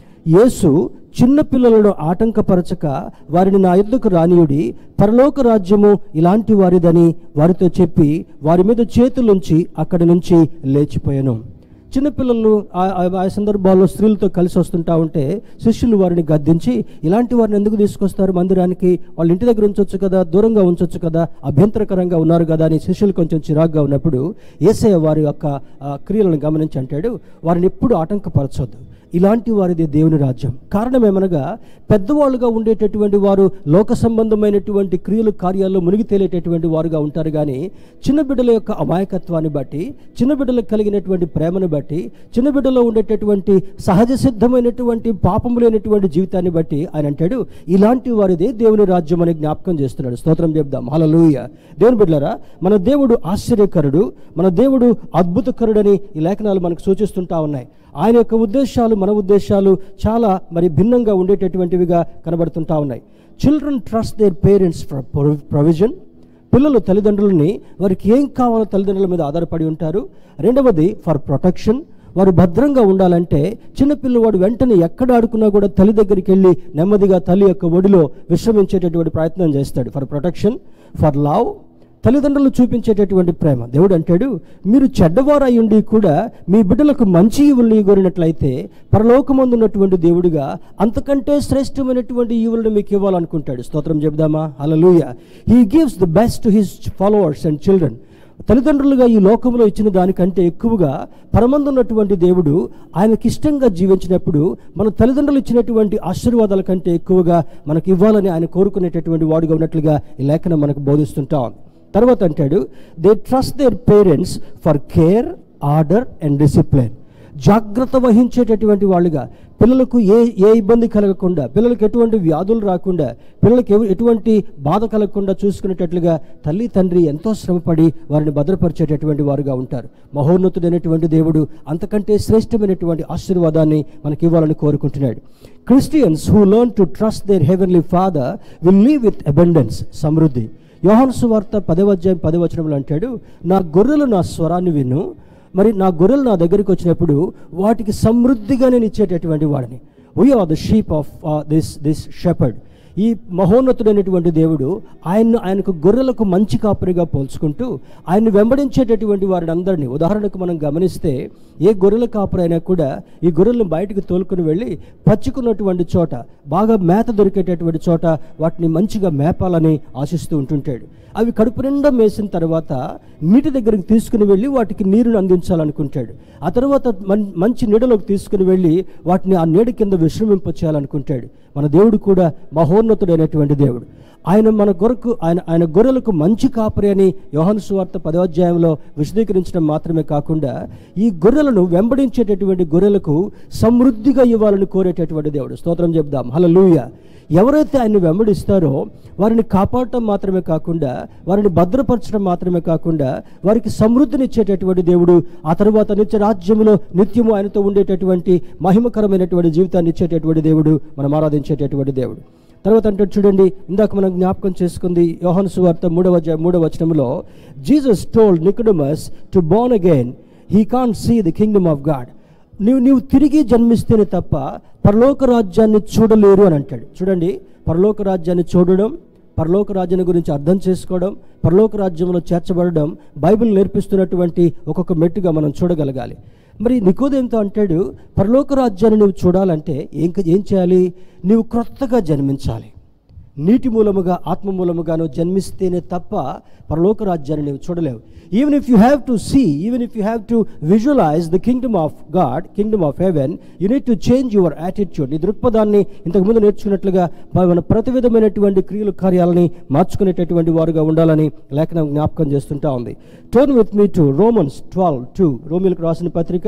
యేసు చిన్న పిల్లలను ఆటంకపరచక వారిని నా ఎద్దుకు రానియుడి పరలోక రాజ్యము ఇలాంటి వారిదని వారితో చెప్పి వారి మీద చేతులుంచి అక్కడి నుంచి లేచిపోయాను చిన్నపిల్లలు ఆ- ఆ- ఆ సందర్భాల్లో స్త్రీలతో కలిసి వస్తుంటా ఉంటే శిష్యులు వారిని గద్దించి ఇలాంటి వారిని ఎందుకు తీసుకొస్తారు మందిరానికి వాళ్ళ ఇంటి దగ్గర ఉంచొచ్చు కదా దూరంగా ఉంచొచ్చు కదా అభ్యంతరకరంగా ఉన్నారు కదా అని శిష్యులు కొంచెం చిరాగ్గా ఉన్నప్పుడు ఏసయ్య వారి యొక్క ఆ, క్రియలను గమనించి అంటాడు వారిని ఎప్పుడు ఆటంకపరచొద్దు ఇలాంటి వారిది దేవుని రాజ్యం కారణం ఏమనగా పెద్దవాళ్ళుగా ఉండేటటువంటి వారు లోక సంబంధమైనటువంటి క్రియలు కార్యాల్లో మునిగి తేలేటటువంటి వారుగా ఉంటారు కానీ చిన్న బిడ్డల యొక్క అమాయకత్వాన్ని బట్టి చిన్న బిడ్డలకు కలిగినటువంటి ప్రేమను బట్టి చిన్న బిడ్డలో ఉండేటటువంటి సహజ సిద్ధమైనటువంటి పాపము లేనటువంటి జీవితాన్ని బట్టి ఆయన అంటాడు ఇలాంటి వారిదే దేవుని రాజ్యం అని జ్ఞాపకం చేస్తున్నాడు స్తోత్రం చెప్దాం హల్లెలూయా దేవుని బిడ్డలారా మన దేవుడు ఆశ్చర్యకరుడు మన దేవుడు అద్భుతకరుడని ఈ లేఖనాలు మనకు సూచిస్తుంటా ఉన్నాయి ఆయన యొక్క ఉద్దేశాలు మన ఉద్దేశాలు చాలా మరి భిన్నంగా ఉండేటటువంటివిగా కనబడుతుంటా ఉన్నాయి children trust their parents for provision పిల్లలు తల్లిదండ్రులని వారికి ఏం కావాలో తల్లిదండ్రుల మీద ఆధారపడి ఉంటారు రెండవది ఫర్ ప్రొటెక్షన్ వారు భద్రంగా ఉండాలంటే చిన్న పిల్లవాడు వెంటనే ఎక్కడ ఆడుకున్నా కూడా తల్లి దగ్గరికి వెళ్ళి నెమ్మదిగా తల్లి యొక్క ఒడిలో విశ్రమించేటటువంటి ప్రయత్నం చేస్తాడు ఫర్ ప్రొటెక్షన్ ఫర్ లవ్ తల్లిదండ్రులు చూపించేటటువంటి ప్రేమ దేవుడు అంటాడు మీరు చెడ్డవారై ఉండి కూడా మీ బిడ్డలకు మంచి ఈవుల్ని కోరినట్లయితే పరలోకమందు ఉన్నటువంటి దేవుడిగా అంతకంటే శ్రేష్టమైనటువంటి ఈవులను మీకు ఇవ్వాలనుకుంటాడు స్తోత్రం చెప్దామా hallelujah he gives the best to his followers and children తల్లిదండ్రులుగా ఈ లోకంలో ఇచ్చిన దానికంటే ఎక్కువగా పరమందున్నటువంటి దేవుడు ఆయనకి ఇష్టంగా జీవించినప్పుడు మన తల్లిదండ్రులు ఇచ్చినటువంటి ఆశీర్వాదాల కంటే ఎక్కువగా మనకు ఇవ్వాలని ఆయన కోరుకునేటటువంటి వాడుగా ఉన్నట్లుగా ఈ లేఖనం మనకు బోధిస్తుంటాం తర్వాత అంటాడు they trust their parents for care order and discipline జాగ్రత్త వహించేటటువంటి వాళ్ళుగా పిల్లలకు ఏ ఏ ఇబ్బంది కలగకుండా పిల్లలకు ఎటువంటి వ్యాధులు రాకుండా పిల్లలకు ఎవ- ఎటువంటి బాధ కలగకుండా చూసుకునేటట్లుగా తల్లి తండ్రి ఎంతో శ్రమపడి వారిని భద్రపరిచేటటువంటి వారుగా ఉంటారు మహోన్నతుడైనటువంటి దేవుడు అంతకంటే శ్రేష్టమైనటువంటి ఆశీర్వాదాన్ని మనకి ఇవ్వాలని కోరుకుంటున్నాడు Christians who learn to trust their heavenly Father will live with abundance సమృద్ధి యోహాను సువార్త పదవ అధ్యాయం పదవచనంలో అంటాడు నా గొర్రెలు నా స్వరాన్ని విను మరి నా గొర్రెలు నా దగ్గరికి వచ్చినప్పుడు వాటికి సమృద్ధిగా నేను ఇచ్చేటటువంటి వాడిని we are the sheep of this this shepherd ఈ మహోన్నతుడైనటువంటి దేవుడు ఆయన్ను ఆయనకు గొర్రెలకు మంచి కాపరిగా పోల్చుకుంటూ ఆయన్ని వెంబడించేటటువంటి వారిని అందరినీ ఉదాహరణకు మనం గమనిస్తే ఏ గొర్రెల కాపరి అయినా కూడా ఈ గొర్రెలను బయటకు తోలుకుని వెళ్ళి పచ్చుకున్నటువంటి చోట బాగా మేత దొరికేటటువంటి చోట వాటిని మంచిగా మేపాలని ఆశిస్తూ ఉంటుంటాడు అవి కడుపు నిండా మేసిన తర్వాత నీటి దగ్గరికి తీసుకుని వెళ్ళి వాటికి నీరును అందించాలనుకుంటాడు ఆ తర్వాత మన్- మంచి నీడలోకి తీసుకుని వెళ్ళి వాటిని ఆ నీడ కింద విశ్రమింప చేయాలనుకుంటాడు మన దేవుడు కూడా మహోన్నతుడైనటువంటి దేవుడు ఆయన మన కొరకు ఆయన ఆయన గొర్రెలకు మంచి కాపరి అని యోహాను సువార్త పదవాధ్యాయంలో విశదీకరించడం మాత్రమే కాకుండా ఈ గొర్రెలను వెంబడించేటటువంటి గొర్రెలకు సమృద్ధిగా ఇవ్వాలని కోరేటటువంటి దేవుడు స్తోత్రం చెప్దాం హల్లెలూయా ఎవరైతే ఆయన్ని వెంబడిస్తారో వారిని కాపాడటం మాత్రమే కాకుండా వారిని భద్రపరచడం మాత్రమే కాకుండా వారికి సమృద్ధినిచ్చేటటువంటి దేవుడు ఆ తర్వాత నిత్య రాజ్యములో నిత్యము ఆయనతో ఉండేటటువంటి మహిమకరమైనటువంటి జీవితాన్ని ఇచ్చేటటువంటి దేవుడు మనం ఆరాధించేటటువంటి దేవుడు తర్వాత అంటే చూడండి ఇందాక మనం జ్ఞాపకం చేసుకుంది యోహాను సువార్త మూడవ అధ్యాయం మూడవ వచనంలో Jesus told Nicodemus to born again he can see the kingdom of God నీవు నీవు తిరిగి జన్మిస్తేనే తప్ప పరలోక రాజ్యాన్ని చూడలేరు అని అంటాడు చూడండి పరలోక రాజ్యాన్ని చూడడం పరలోక రాజ్యాన్ని గురించి అర్థం చేసుకోవడం పరలోక రాజ్యంలో చేర్చబడడం బైబిల్ నేర్పిస్తున్నటువంటి ఒక్కొక్క మెట్టుగా మనం చూడగలగాలి మరి నికోదేంతో అంటాడు పరలోక రాజ్యాన్ని నువ్వు చూడాలంటే ఏం ఏం చేయాలి నీవు క్రొత్తగా జన్మించాలి నీటి మూలముగా ఆత్మ మూలముగాను జన్మిస్తేనే తప్ప పరలోక రాజ్యాన్ని నీవు చూడలేవు even if you have to see even if you have to visualize the kingdom of God kingdom of heaven you need to change your attitude నీ దృక్పథాన్ని ఇంతకుముందు నేర్చుకున్నట్లుగా మన ప్రతి విధమైనటువంటి క్రియలు కార్యాలని మార్చుకునేటటువంటి వారుగా ఉండాలని లేఖనం జ్ఞాపకం చేస్తుంటా ఉంది turn with me to Romans twelve two రోమిలకు రాసిన పత్రిక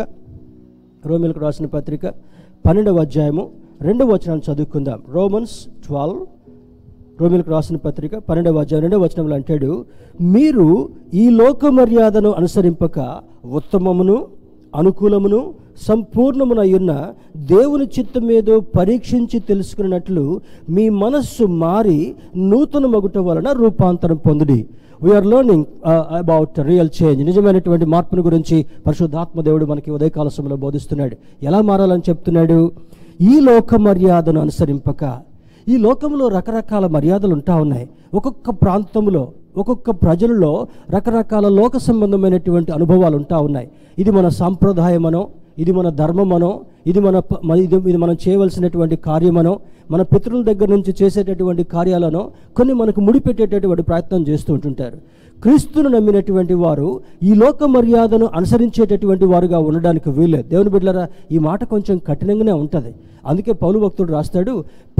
రోమిలకు రాసిన పత్రిక పన్నెండవ అధ్యాయము రెండవ వచనాన్ని చదువుకుందాం రోమన్స్ ట్వెల్వ్ రోమిలకు రాసిన పత్రిక పన్నెండవ అధ్యాయం రెండవ వచనంలో అంటాడు మీరు ఈ లోక మర్యాదను అనుసరింపక ఉత్తమమును అనుకూలమును సంపూర్ణమునయున్న దేవుని చిత్తం ఏదో పరీక్షించి తెలుసుకున్నట్లు మీ మనస్సు మారి నూతన మగుట వలన రూపాంతరం పొందుడి we are learning about real change నిజమైనటువంటి మార్పును గురించి పరిశుద్ధాత్మ దేవుడు మనకి ఉదయకాల సమయంలో బోధిస్తున్నాడు ఎలా మారాలని చెప్తున్నాడు ఈ లోక మర్యాదను అనుసరింపక ఈ లోకంలో రకరకాల మర్యాదలు ఉంటా ఉన్నాయి ఒక్కొక్క ప్రాంతంలో ఒక్కొక్క ప్రజలలో రకరకాల లోక సంబంధమైనటువంటి అనుభవాలు ఉంటా ఉన్నాయి ఇది మన సాంప్రదాయమనో ఇది మన ధర్మమనో ఇది మన ప- మ- ఇది ఇది మనం చేయవలసినటువంటి కార్యమనో మన పితరుల దగ్గర నుంచి చేసేటటువంటి కార్యాలనో కొన్ని మనకు ముడిపెట్టేటటువంటి ప్రయత్నం చేస్తూ ఉంటుంటారు క్రీస్తును నమ్మినటువంటి వారు ఈ లోక మర్యాదను అనుసరించేటటువంటి వారుగా ఉండడానికి వీల్లేదు దేవుని బిడ్డలారా ఈ మాట కొంచెం కఠినంగానే ఉంటుంది అందుకే పౌలు భక్తుడు రాస్తాడు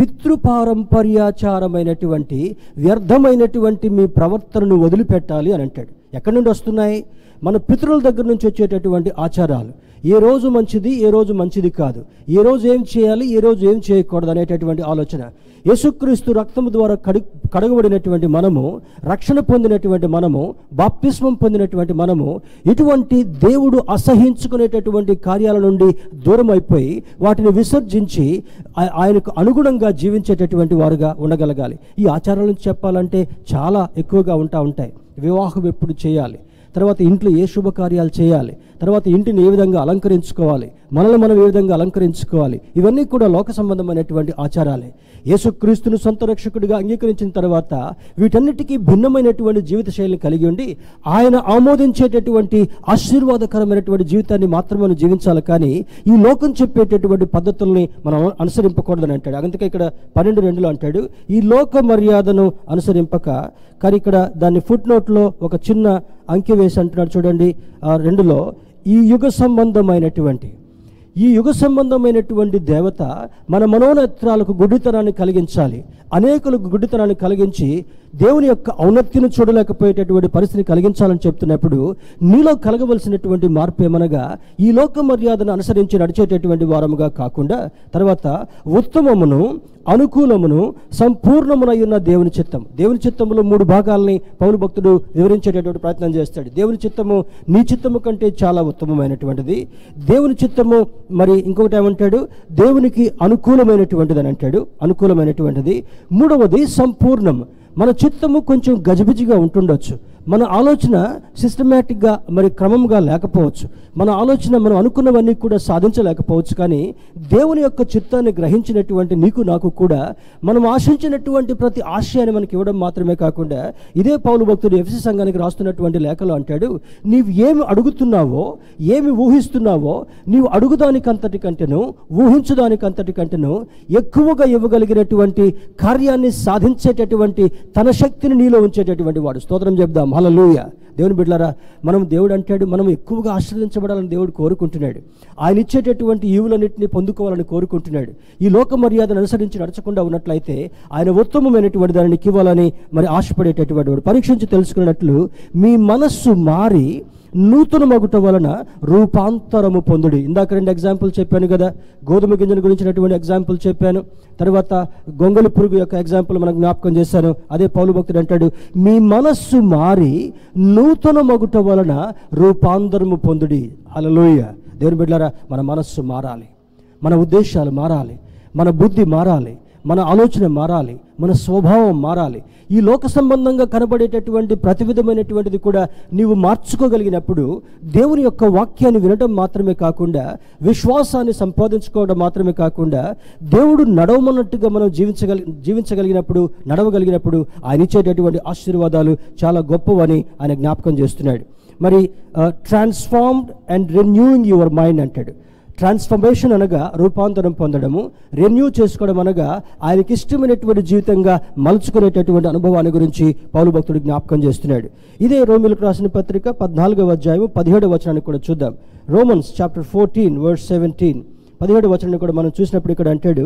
పితృపారంపర్యాచారమైనటువంటి వ్యర్థమైనటువంటి మీ ప్రవర్తనను వదిలిపెట్టాలి అని అంటాడు ఎక్కడి నుండి వస్తున్నాయి మన పితరుల దగ్గర నుంచి వచ్చేటటువంటి ఆచారాలు ఏ రోజు మంచిది ఏ రోజు మంచిది కాదు ఏ రోజు ఏం చేయాలి ఏ రోజు ఏం చేయకూడదు అనేటటువంటి ఆలోచన యేసుక్రీస్తు రక్తము ద్వారా కడి కడగబడినటువంటి మనము రక్షణ పొందినటువంటి మనము బాప్తిస్మం పొందినటువంటి మనము ఇటువంటి దేవుడు అసహించుకునేటటువంటి కార్యాల నుండి దూరం అయిపోయి వాటిని విసర్జించి ఆ- ఆయనకు అనుగుణంగా జీవించేటటువంటి వారుగా ఉండగలగాలి ఈ ఆచారాలను చెప్పాలంటే చాలా ఎక్కువగా ఉంటా ఉంటాయి వివాహం ఎప్పుడు చేయాలి తర్వాత ఇంట్లో ఏ శుభకార్యాలు చేయాలి తర్వాత ఇంటిని ఏ విధంగా అలంకరించుకోవాలి మనల్ని మనం ఏ విధంగా అలంకరించుకోవాలి ఇవన్నీ కూడా లోక సంబంధమైనటువంటి ఆచారాలే యేసుక్రీస్తును సొంత రక్షకుడిగా అంగీకరించిన తర్వాత వీటన్నిటికీ భిన్నమైనటువంటి జీవిత శైలిని కలిగి ఉండి ఆయన ఆమోదించేటటువంటి ఆశీర్వాదకరమైనటువంటి జీవితాన్ని మాత్రమే మనం జీవించాలి కానీ ఈ లోకం చెప్పేటటువంటి పద్ధతుల్ని మనం అనుసరింపకూడదని అంటాడు అందుకే ఇక్కడ పన్నెండు రెండులో అంటాడు ఈ లోక మర్యాదను అనుసరింపక కానీ ఇక్కడ దాన్ని ఫుట్ నోట్లో ఒక చిన్న అంకె వేసి అంటున్నాడు చూడండి ఆ రెండులో ఈ యుగ సంబంధమైనటువంటి ఈ యుగ సంబంధమైనటువంటి దేవత మన మనోనేత్రాలకు గుడ్డితనాన్ని కలిగించాలి అనేకులకు గుడ్డితనాన్ని కలిగించి దేవుని యొక్క ఔన్నత్యను చూడలేకపోయేటటువంటి పరిస్థితిని కలిగించాలని చెప్తున్నప్పుడు నీలో కలగవలసినటువంటి మార్పు ఏమనగా ఈ లోక మర్యాదను అనుసరించి నడిచేటటువంటి వారముగా కాకుండా తర్వాత ఉత్తమమును అనుకూలమును సంపూర్ణమునయున్న దేవుని చిత్తం దేవుని చిత్తములో మూడు భాగాల్ని పౌరు భక్తుడు వివరించేటటువంటి ప్రయత్నం చేస్తాడు దేవుని చిత్తము నీ చిత్తము కంటే చాలా ఉత్తమమైనటువంటిది దేవుని చిత్తము మరి ఇంకొకటి ఏమంటాడు దేవునికి అనుకూలమైనటువంటిది అని అంటాడు అనుకూలమైనటువంటిది మూడవది సంపూర్ణం మన చిత్తము కొంచెం గజిబిజిగా ఉంటుండొచ్చు మన ఆలోచన సిస్టమేటిక్గా మరి క్రమంగా లేకపోవచ్చు మన ఆలోచన మనం అనుకున్నవన్నీ కూడా సాధించలేకపోవచ్చు కానీ దేవుని యొక్క చిత్తాన్ని గ్రహించినటువంటి నీకు నాకు కూడా మనం ఆశించినటువంటి ప్రతి ఆశయాన్ని మనకి ఇవ్వడం మాత్రమే కాకుండా ఇదే పౌలు భక్తుడు ఎఫ్సి సంఘానికి రాస్తున్నటువంటి లేఖలో అంటాడు నీవు ఏమి అడుగుతున్నావో ఏమి ఊహిస్తున్నావో నీవు అడుగుదానికంతటి కంటేను ఊహించుదానికంతటి కంటేను ఎక్కువగా ఇవ్వగలిగినటువంటి కార్యాన్ని సాధించేటటువంటి తన శక్తిని నీలో ఉంచేటటువంటి వాడు స్తోత్రం చెప్దాం హల్లెలూయ దేవుని బిడ్డలారా మనం దేవుడు అంటాడు మనం ఎక్కువగా ఆశీర్వదించబడాలని దేవుడు కోరుకుంటున్నాడు ఆయన ఇచ్చేటటువంటి ఈవులన్నింటినీ పొందుకోవాలని కోరుకుంటున్నాడు ఈ లోక మర్యాదను అనుసరించి నడచకుండా ఉన్నట్లయితే ఆయన ఉత్తమమైనటువంటి దానిని ఇవ్వాలని మరి ఆశపడేటటువంటి వాడు పరీక్షించి తెలుసుకున్నట్లు మీ మనస్సు మారి నూతన మగుట వలన రూపాంతరము పొందుడి ఇందాక రెండు ఎగ్జాంపుల్ చెప్పాను కదా గోధుమ గింజల గురించినటువంటి ఎగ్జాంపుల్ చెప్పాను తర్వాత గొంగళి పురుగు యొక్క ఎగ్జాంపుల్ మనకు జ్ఞాపకం చేశాను అదే పౌలు భక్తుడు అంటాడు మీ మనస్సు మారి నూతన మగుట వలన రూపాంతరము పొందుడి అలలోయ దేవుని బిడ్డారా మన మనస్సు మారాలి మన ఉద్దేశాలు మారాలి మన బుద్ధి మారాలి మన ఆలోచన మారాలి మన స్వభావం మారాలి ఈ లోక సంబంధంగా కనబడేటటువంటి ప్రతి విధమైనటువంటిది కూడా నీవు మార్చుకోగలిగినప్పుడు దేవుని యొక్క వాక్యాన్ని వినడం మాత్రమే కాకుండా విశ్వాసాన్ని సంపాదించుకోవడం మాత్రమే కాకుండా దేవుడు నడవమన్నట్టుగా మనం జీవించగలి జీవించగలిగినప్పుడు నడవగలిగినప్పుడు ఆయన ఇచ్చేటటువంటి ఆశీర్వాదాలు చాలా గొప్పవని ఆయన జ్ఞాపకం చేస్తున్నాడు మరి transformed and renewing your mind అంటాడు ట్రాన్స్ఫర్మేషన్ అనగా రూపాంతరం పొందడము రెన్యూ చేసుకోవడం అనగా ఆయనకి ఇష్టమైనటువంటి జీవితంగా మలుచుకునేటటువంటి అనుభవాన్ని గురించి పౌలు భక్తుడు జ్ఞాపకం చేస్తున్నాడు ఇదే రోమిలకు రాసిన పత్రిక పద్నాలుగవ అధ్యాయం పదిహేడవ వచనాన్ని కూడా చూద్దాం Romans chapter fourteen word seventeen పదిహేడు వచనాన్ని కూడా మనం చూసినప్పుడు ఇక్కడ అంటాడు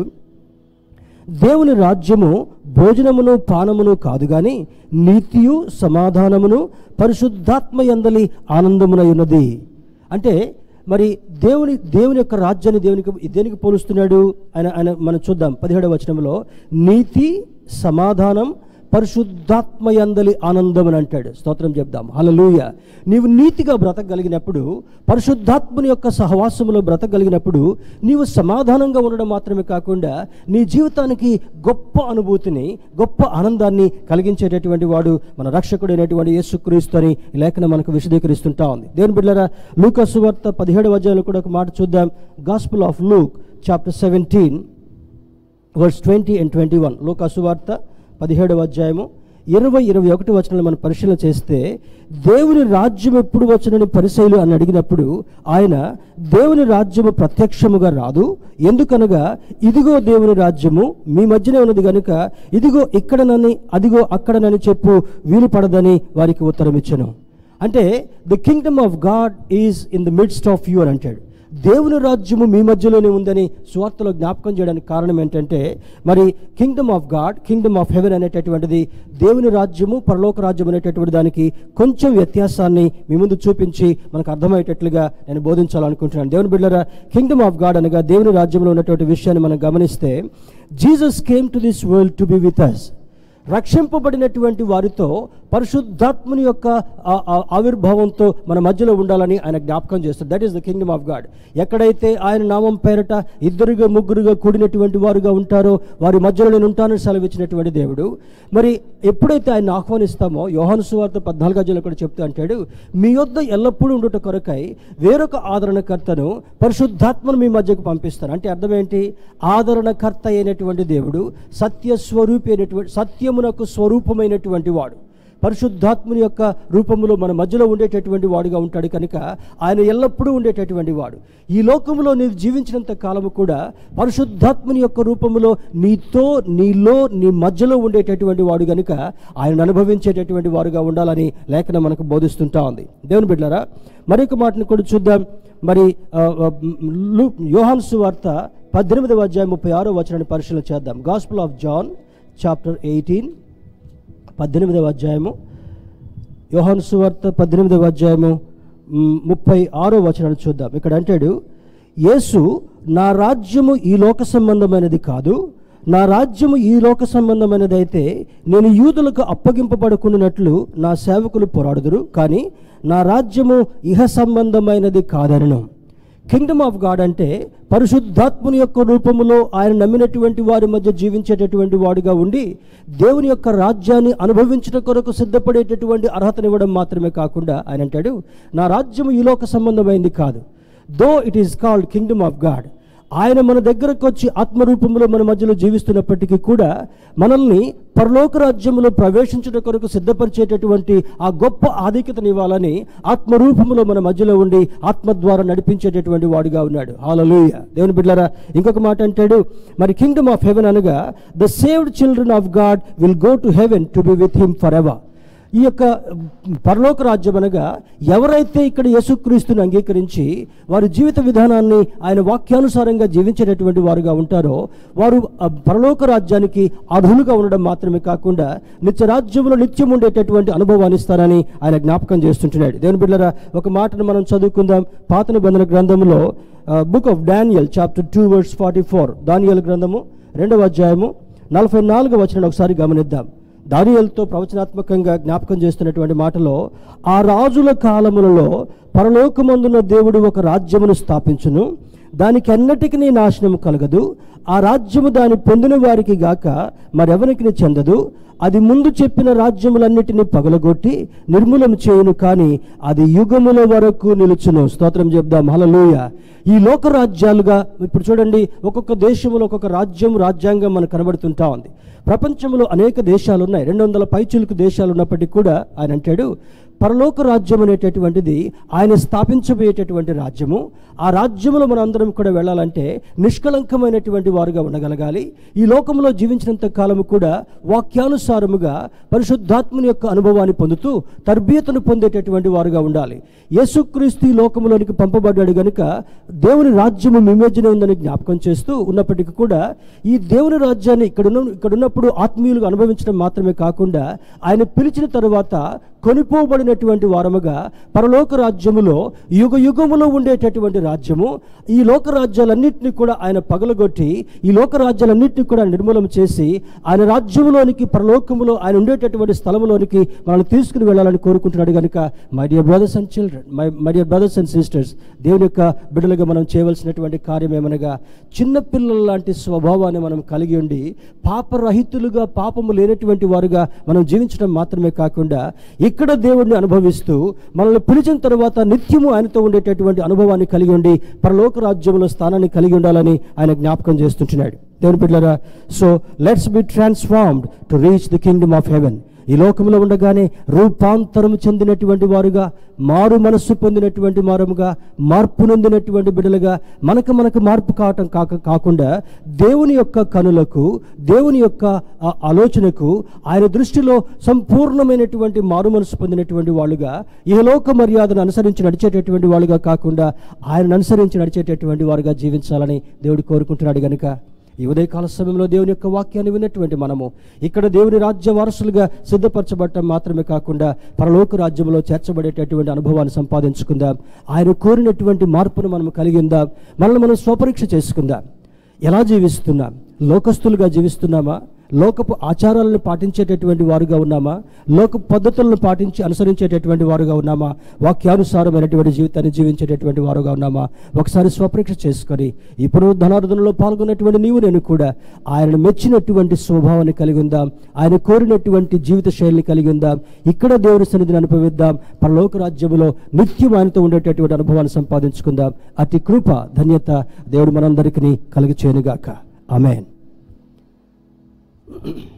దేవుని రాజ్యము భోజనమును పానమును కాదు గాని నీతియు సమాధానమును పరిశుద్ధాత్మ యందలి ఆనందమునై ఉన్నది అంటే మరి దేవుని దేవుని యొక్క రాజ్యాన్ని దేవునికి దేనికి పోలుస్తున్నాడు ఆయన ఆయన మనం చూద్దాం పదిహేడవ వచనంలో నీతి సమాధానం పరిశుద్ధాత్మయందలి ఆనందం అని అంటాడు స్తోత్రం చెప్దాం హలలుయ నీవు నీతిగా బ్రతకగలిగినప్పుడు పరిశుద్ధాత్మని యొక్క సహవాసములో బ్రతకగలిగినప్పుడు నీవు సమాధానంగా ఉండడం మాత్రమే కాకుండా నీ జీవితానికి గొప్ప అనుభూతిని గొప్ప ఆనందాన్ని కలిగించేటటువంటి వాడు మన రక్షకుడైనటువంటి యేసుక్రీస్తు అని ఈ లేఖనం మనకు విశదీకరిస్తుంటా ఉంది దేవుని బిడ్డరా లూకసు వార్త పదిహేడు అధ్యాయంలో కూడా ఒక మాట చూద్దాం gospel of Luke chapter seventeen verse twenty and twenty one లోకాసు వార్త పదిహేడవ అధ్యాయము ఇరవై ఇరవై ఒకటి వచనాలు మనం పరిశీలన చేస్తే దేవుని రాజ్యం ఎప్పుడు వచ్చనని పరిశైలు అని అడిగినప్పుడు ఆయన దేవుని రాజ్యము ప్రత్యక్షముగా రాదు ఎందుకనగా ఇదిగో దేవుని రాజ్యము మీ మధ్యనే ఉన్నది కనుక ఇదిగో ఇక్కడనని అదిగో అక్కడనని చెప్పు వీలు పడదని వారికి ఉత్తరం ఇచ్చను అంటే the kingdom of God is in the midst of you అని అంటాడు దేవుని రాజ్యము మీ మధ్యలోనే ఉందని స్వార్థలో జ్ఞాపకం చేయడానికి కారణం ఏంటంటే మరి kingdom of God kingdom of heaven అనేటటువంటిది దేవుని రాజ్యము పరలోక రాజ్యం అనేటటువంటి దానికి కొంచెం వ్యత్యాసాన్ని మీ ముందు చూపించి మనకు అర్థమయ్యేటట్లుగా నేను బోధించాలనుకుంటున్నాను దేవుని బిడ్డరా కింగ్డమ్ ఆఫ్ గాడ్ అనగా దేవుని రాజ్యంలో ఉన్నటువంటి విషయాన్ని మనం గమనిస్తే Jesus came to this world to be with us రక్షింపబడినటువంటి వారితో పరిశుద్ధాత్ముని యొక్క ఆ- ఆ ఆవిర్భావంతో మన మధ్యలో ఉండాలని ఆయన జ్ఞాపకం చేస్తారు that is the kingdom of God ఎక్కడైతే ఆయన నామం పేరట ఇద్దరుగా ముగ్గురుగా కూడినటువంటి వారుగా ఉంటారో వారి మధ్యలో నేను ఉంటానని సెలవిచ్చినటువంటి దేవుడు మరి ఎప్పుడైతే ఆయన ఆహ్వానిస్తామో యోహాను సువార్త పద్నాలుగు అధ్యాయులు కూడా చెప్తూ అంటాడు మీ యొద్ద ఎల్లప్పుడూ ఉండుట కొరకై వేరొక ఆదరణకర్తను పరిశుద్ధాత్మను మీ మధ్యకు పంపిస్తాను అంటే అర్థం ఏంటి ఆదరణకర్త అయినటువంటి దేవుడు సత్యస్వరూపి అయినటువంటి సత్యమునకు స్వరూపమైనటువంటి వాడు పరిశుద్ధాత్ముని యొక్క రూపంలో మన మధ్యలో ఉండేటటువంటి వాడుగా ఉంటాడు కనుక ఆయన ఎల్లప్పుడూ ఉండేటటువంటి వాడు ఈ లోకంలో నీవు జీవించినంత కాలము కూడా పరిశుద్ధాత్ముని యొక్క రూపంలో నీతో నీలో నీ మధ్యలో ఉండేటటువంటి వాడు కనుక ఆయన అనుభవించేటటువంటి వారుగా ఉండాలని లేఖనం మనకు బోధిస్తుంటా ఉంది దేవుని బిడ్డలారా మరొక మాటను కూడా చూద్దాం మరి ఆ, ఆ, లు- యోహాను సువార్త పద్దెనిమిదవ అధ్యాయం ముప్పై ఆరో వచనాన్ని పరిశీలన చేద్దాం gospel of John chapter eighteen పద్దెనిమిదవ అధ్యాయము యోహాను సువార్త పద్దెనిమిదవ అధ్యాయము మ్, ముప్పై ఆరో వచనాన్ని చూద్దాం ఇక్కడ అంటాడు యేసు నా రాజ్యము ఈ లోక సంబంధమైనది కాదు నా రాజ్యము ఈ లోక సంబంధమైనది అయితే నేను యూదులకు అప్పగింపబడుకున్నట్లు నా సేవకులు పోరాడుదురు కానీ నా రాజ్యము ఇహ సంబంధమైనది కాదనను కింగ్డమ్ ఆఫ్ గాడ్ అంటే పరిశుద్ధాత్ముని యొక్క రూపములో ఆయన నమ్మినటువంటి వారి మధ్య జీవించేటటువంటి వాడుగా ఉండి దేవుని యొక్క రాజ్యాన్ని అనుభవించడం కొరకు సిద్ధపడేటటువంటి అర్హతనివ్వడం మాత్రమే కాకుండా ఆయన అంటాడు నా రాజ్యము ఈ లోక సంబంధమైంది కాదు though it is called kingdom of God ఆయన మన దగ్గరకు వచ్చి ఆత్మరూపంలో మన మధ్యలో జీవిస్తున్నప్పటికీ కూడా మనల్ని పరలోక రాజ్యంలో ప్రవేశించడం కొరకు సిద్ధపరిచేటటువంటి ఆ గొప్ప ఆధిక్యతనివ్వాలని ఆత్మరూపంలో మన మధ్యలో ఉండి ఆత్మ ద్వారా నడిపించేటటువంటి వాడుగా ఉన్నాడు హాలూయ దేవుని బిడ్డలారా ఇంకొక మాట అంటాడు మరి కింగ్డమ్ ఆఫ్ హెవెన్ అనగా the saved children of God will go to heaven to be with him for ever ఈ యొక్క పరలోక రాజ్యం అనగా ఎవరైతే ఇక్కడ యేసుక్రీస్తుని అంగీకరించి వారి జీవిత విధానాన్ని ఆయన వాక్యానుసారంగా జీవించేటటువంటి వారుగా ఉంటారో వారు ఆ పరలోక రాజ్యానికి అర్హులుగా ఉండడం మాత్రమే కాకుండా నిత్య రాజ్యంలో నిత్యం ఉండేటటువంటి అనుభవాన్ని ఇస్తారని ఆయన జ్ఞాపకం చేస్తుంటున్నాడు దేవుని బిడ్డరా ఒక మాటను మనం చదువుకుందాం పాత నిబంధన గ్రంథంలో book of Daniel chapter two words forty four దానియల్ గ్రంథము రెండవ అధ్యాయము నలభై నాలుగు వచ్చిన ఒకసారి గమనిద్దాం దానియలతో ప్రవచనాత్మకంగా జ్ఞాపకం చేస్తున్నటువంటి మాటలో ఆ రాజుల కాలములలో పరలోకమందున్న దేవుడు ఒక రాజ్యమును స్థాపించును దానికి అన్నటికీ నాశనం కలగదు ఆ రాజ్యము దాని పొందిన వారికి గాక మరెవరికి చెందదు అది ముందు చెప్పిన రాజ్యములన్నిటినీ పగలగొట్టి నిర్మూలం చేయును కానీ అది యుగముల వరకు నిలుచును స్తోత్రం చెప్దాం హలలోయ ఈ లోక రాజ్యాలుగా ఇప్పుడు చూడండి ఒక్కొక్క దేశంలో ఒక్కొక్క రాజ్యం రాజ్యాంగం మనకు కనబడుతుంటా ఉంది ప్రపంచంలో అనేక దేశాలు ఉన్నాయి రెండు వందల పైచులకు దేశాలు ఉన్నప్పటికీ కూడా ఆయన అంటాడు పరలోక రాజ్యం అనేటటువంటిది ఆయన స్థాపించబోయేటటువంటి రాజ్యము ఆ రాజ్యములో మనం అందరం కూడా వెళ్ళాలంటే నిష్కళంకమైనటువంటి వారుగా ఉండగలగాలి ఈ లోకంలో జీవించినంత కాలము కూడా వాక్యానుసారముగా పరిశుద్ధాత్ముని యొక్క అనుభవాన్ని పొందుతూ తర్బీయతను పొందేటటువంటి వారుగా ఉండాలి యేసుక్రీస్తు ఈ లోకంలోనికి పంపబడ్డాడు గనుక దేవుని రాజ్యము మీ మధ్యనే ఉందని జ్ఞాపకం చేస్తూ ఉన్నప్పటికీ కూడా ఈ దేవుని రాజ్యాన్ని ఇక్కడున్న ఇక్కడున్నప్పుడు ఆత్మీయులుగా అనుభవించడం మాత్రమే కాకుండా ఆయన పిలిచిన తరువాత కొనిపోబడినటువంటి వారముగా పరలోక రాజ్యములో యుగ యుగములో ఉండేటటువంటి రాజ్యము ఈ లోక రాజ్యాలన్నింటినీ కూడా ఆయన పగలగొట్టి ఈ లోక రాజ్యాలన్నింటినీ కూడా నిర్మూలన చేసి ఆయన రాజ్యములోనికి పరలోకములో ఆయన ఉండేటటువంటి స్థలములోనికి మనల్ని తీసుకుని వెళ్ళాలని కోరుకుంటున్నాడు కనుక my dear brothers and children my my dear brothers and sisters దేవుని యొక్క బిడ్డలుగా మనం చేయవలసినటువంటి కార్యం ఏమనగా చిన్న పిల్లల లాంటి స్వభావాన్ని మనం కలిగి ఉండి పాపరహితులుగా పాపము లేనటువంటి వారుగా మనం జీవించడం మాత్రమే కాకుండా ఇక్కడ దేవుడిని అనుభవిస్తూ మనల్ని పిలిచిన తర్వాత నిత్యము ఆయనతో ఉండేటటువంటి అనుభవాన్ని కలిగి ఉండి పరలోక రాజ్యంలో స్థానాన్ని కలిగి ఉండాలని ఆయన జ్ఞాపకం చేస్తుంటున్నాడు దేవుని బిడ్డలారా so let's be transformed to reach the kingdom of heaven ఈ లోకంలో ఉండగానే రూపాంతరం చెందినటువంటి వారుగా మారు మనస్సు పొందినటువంటి మారముగా మార్పు నొందినటువంటి బిడ్డలుగా మనకు మనకు మార్పు కావటం కాక కాకుండా దేవుని యొక్క కనులకు దేవుని యొక్క ఆ ఆలోచనకు ఆయన దృష్టిలో సంపూర్ణమైనటువంటి మారు మనసు పొందినటువంటి వాళ్ళుగా ఇహలోక మర్యాదను అనుసరించి నడిచేటటువంటి వాళ్ళుగా కాకుండా ఆయనను అనుసరించి నడిచేటటువంటి వారుగా జీవించాలని దేవుడు కోరుకుంటున్నాడు గనుక ఈ ఉదయకాల సమయంలో దేవుని యొక్క వాక్యాన్ని విన్నటువంటి మనము ఇక్కడ దేవుని రాజ్య వారసులుగా సిద్ధపరచబడటం మాత్రమే కాకుండా పరలోక రాజ్యంలో చేర్చబడేటటువంటి అనుభవాన్ని సంపాదించుకుందాం ఆయన కోరినటువంటి మార్పును మనం కలిగి ఉందాం మనల్ని మనం స్వపరీక్ష చేసుకుందాం ఎలా జీవిస్తున్నాం లోకస్తులుగా జీవిస్తున్నామా లోకపు ఆచారాలను పాటించేటటువంటి వారుగా ఉన్నామా లోక పద్ధతులను పాటించి అనుసరించేటటువంటి వారుగా ఉన్నామా వాక్యానుసారమైనటువంటి జీవితాన్ని జీవించేటటువంటి వారుగా ఉన్నామా ఒకసారి స్వపరీక్ష చేసుకొని ఈ పునరుద్ధనార్థంలో పాల్గొన్నటువంటి నీవు నేను కూడా ఆయనను మెచ్చినటువంటి స్వభావాన్ని కలిగి ఉందాం ఆయన కోరినటువంటి జీవిత శైలిని కలిగి ఉందాం ఇక్కడ దేవుని సన్నిధిని అనుభవిద్దాం పరలోక రాజ్యములో నిత్యం ఆయనతో ఉండేటటువంటి అనుభవాన్ని సంపాదించుకుందాం అతి కృప ధన్యత దేవుడు మనందరికీ కలిగి చేయనుగాక ఆమెన్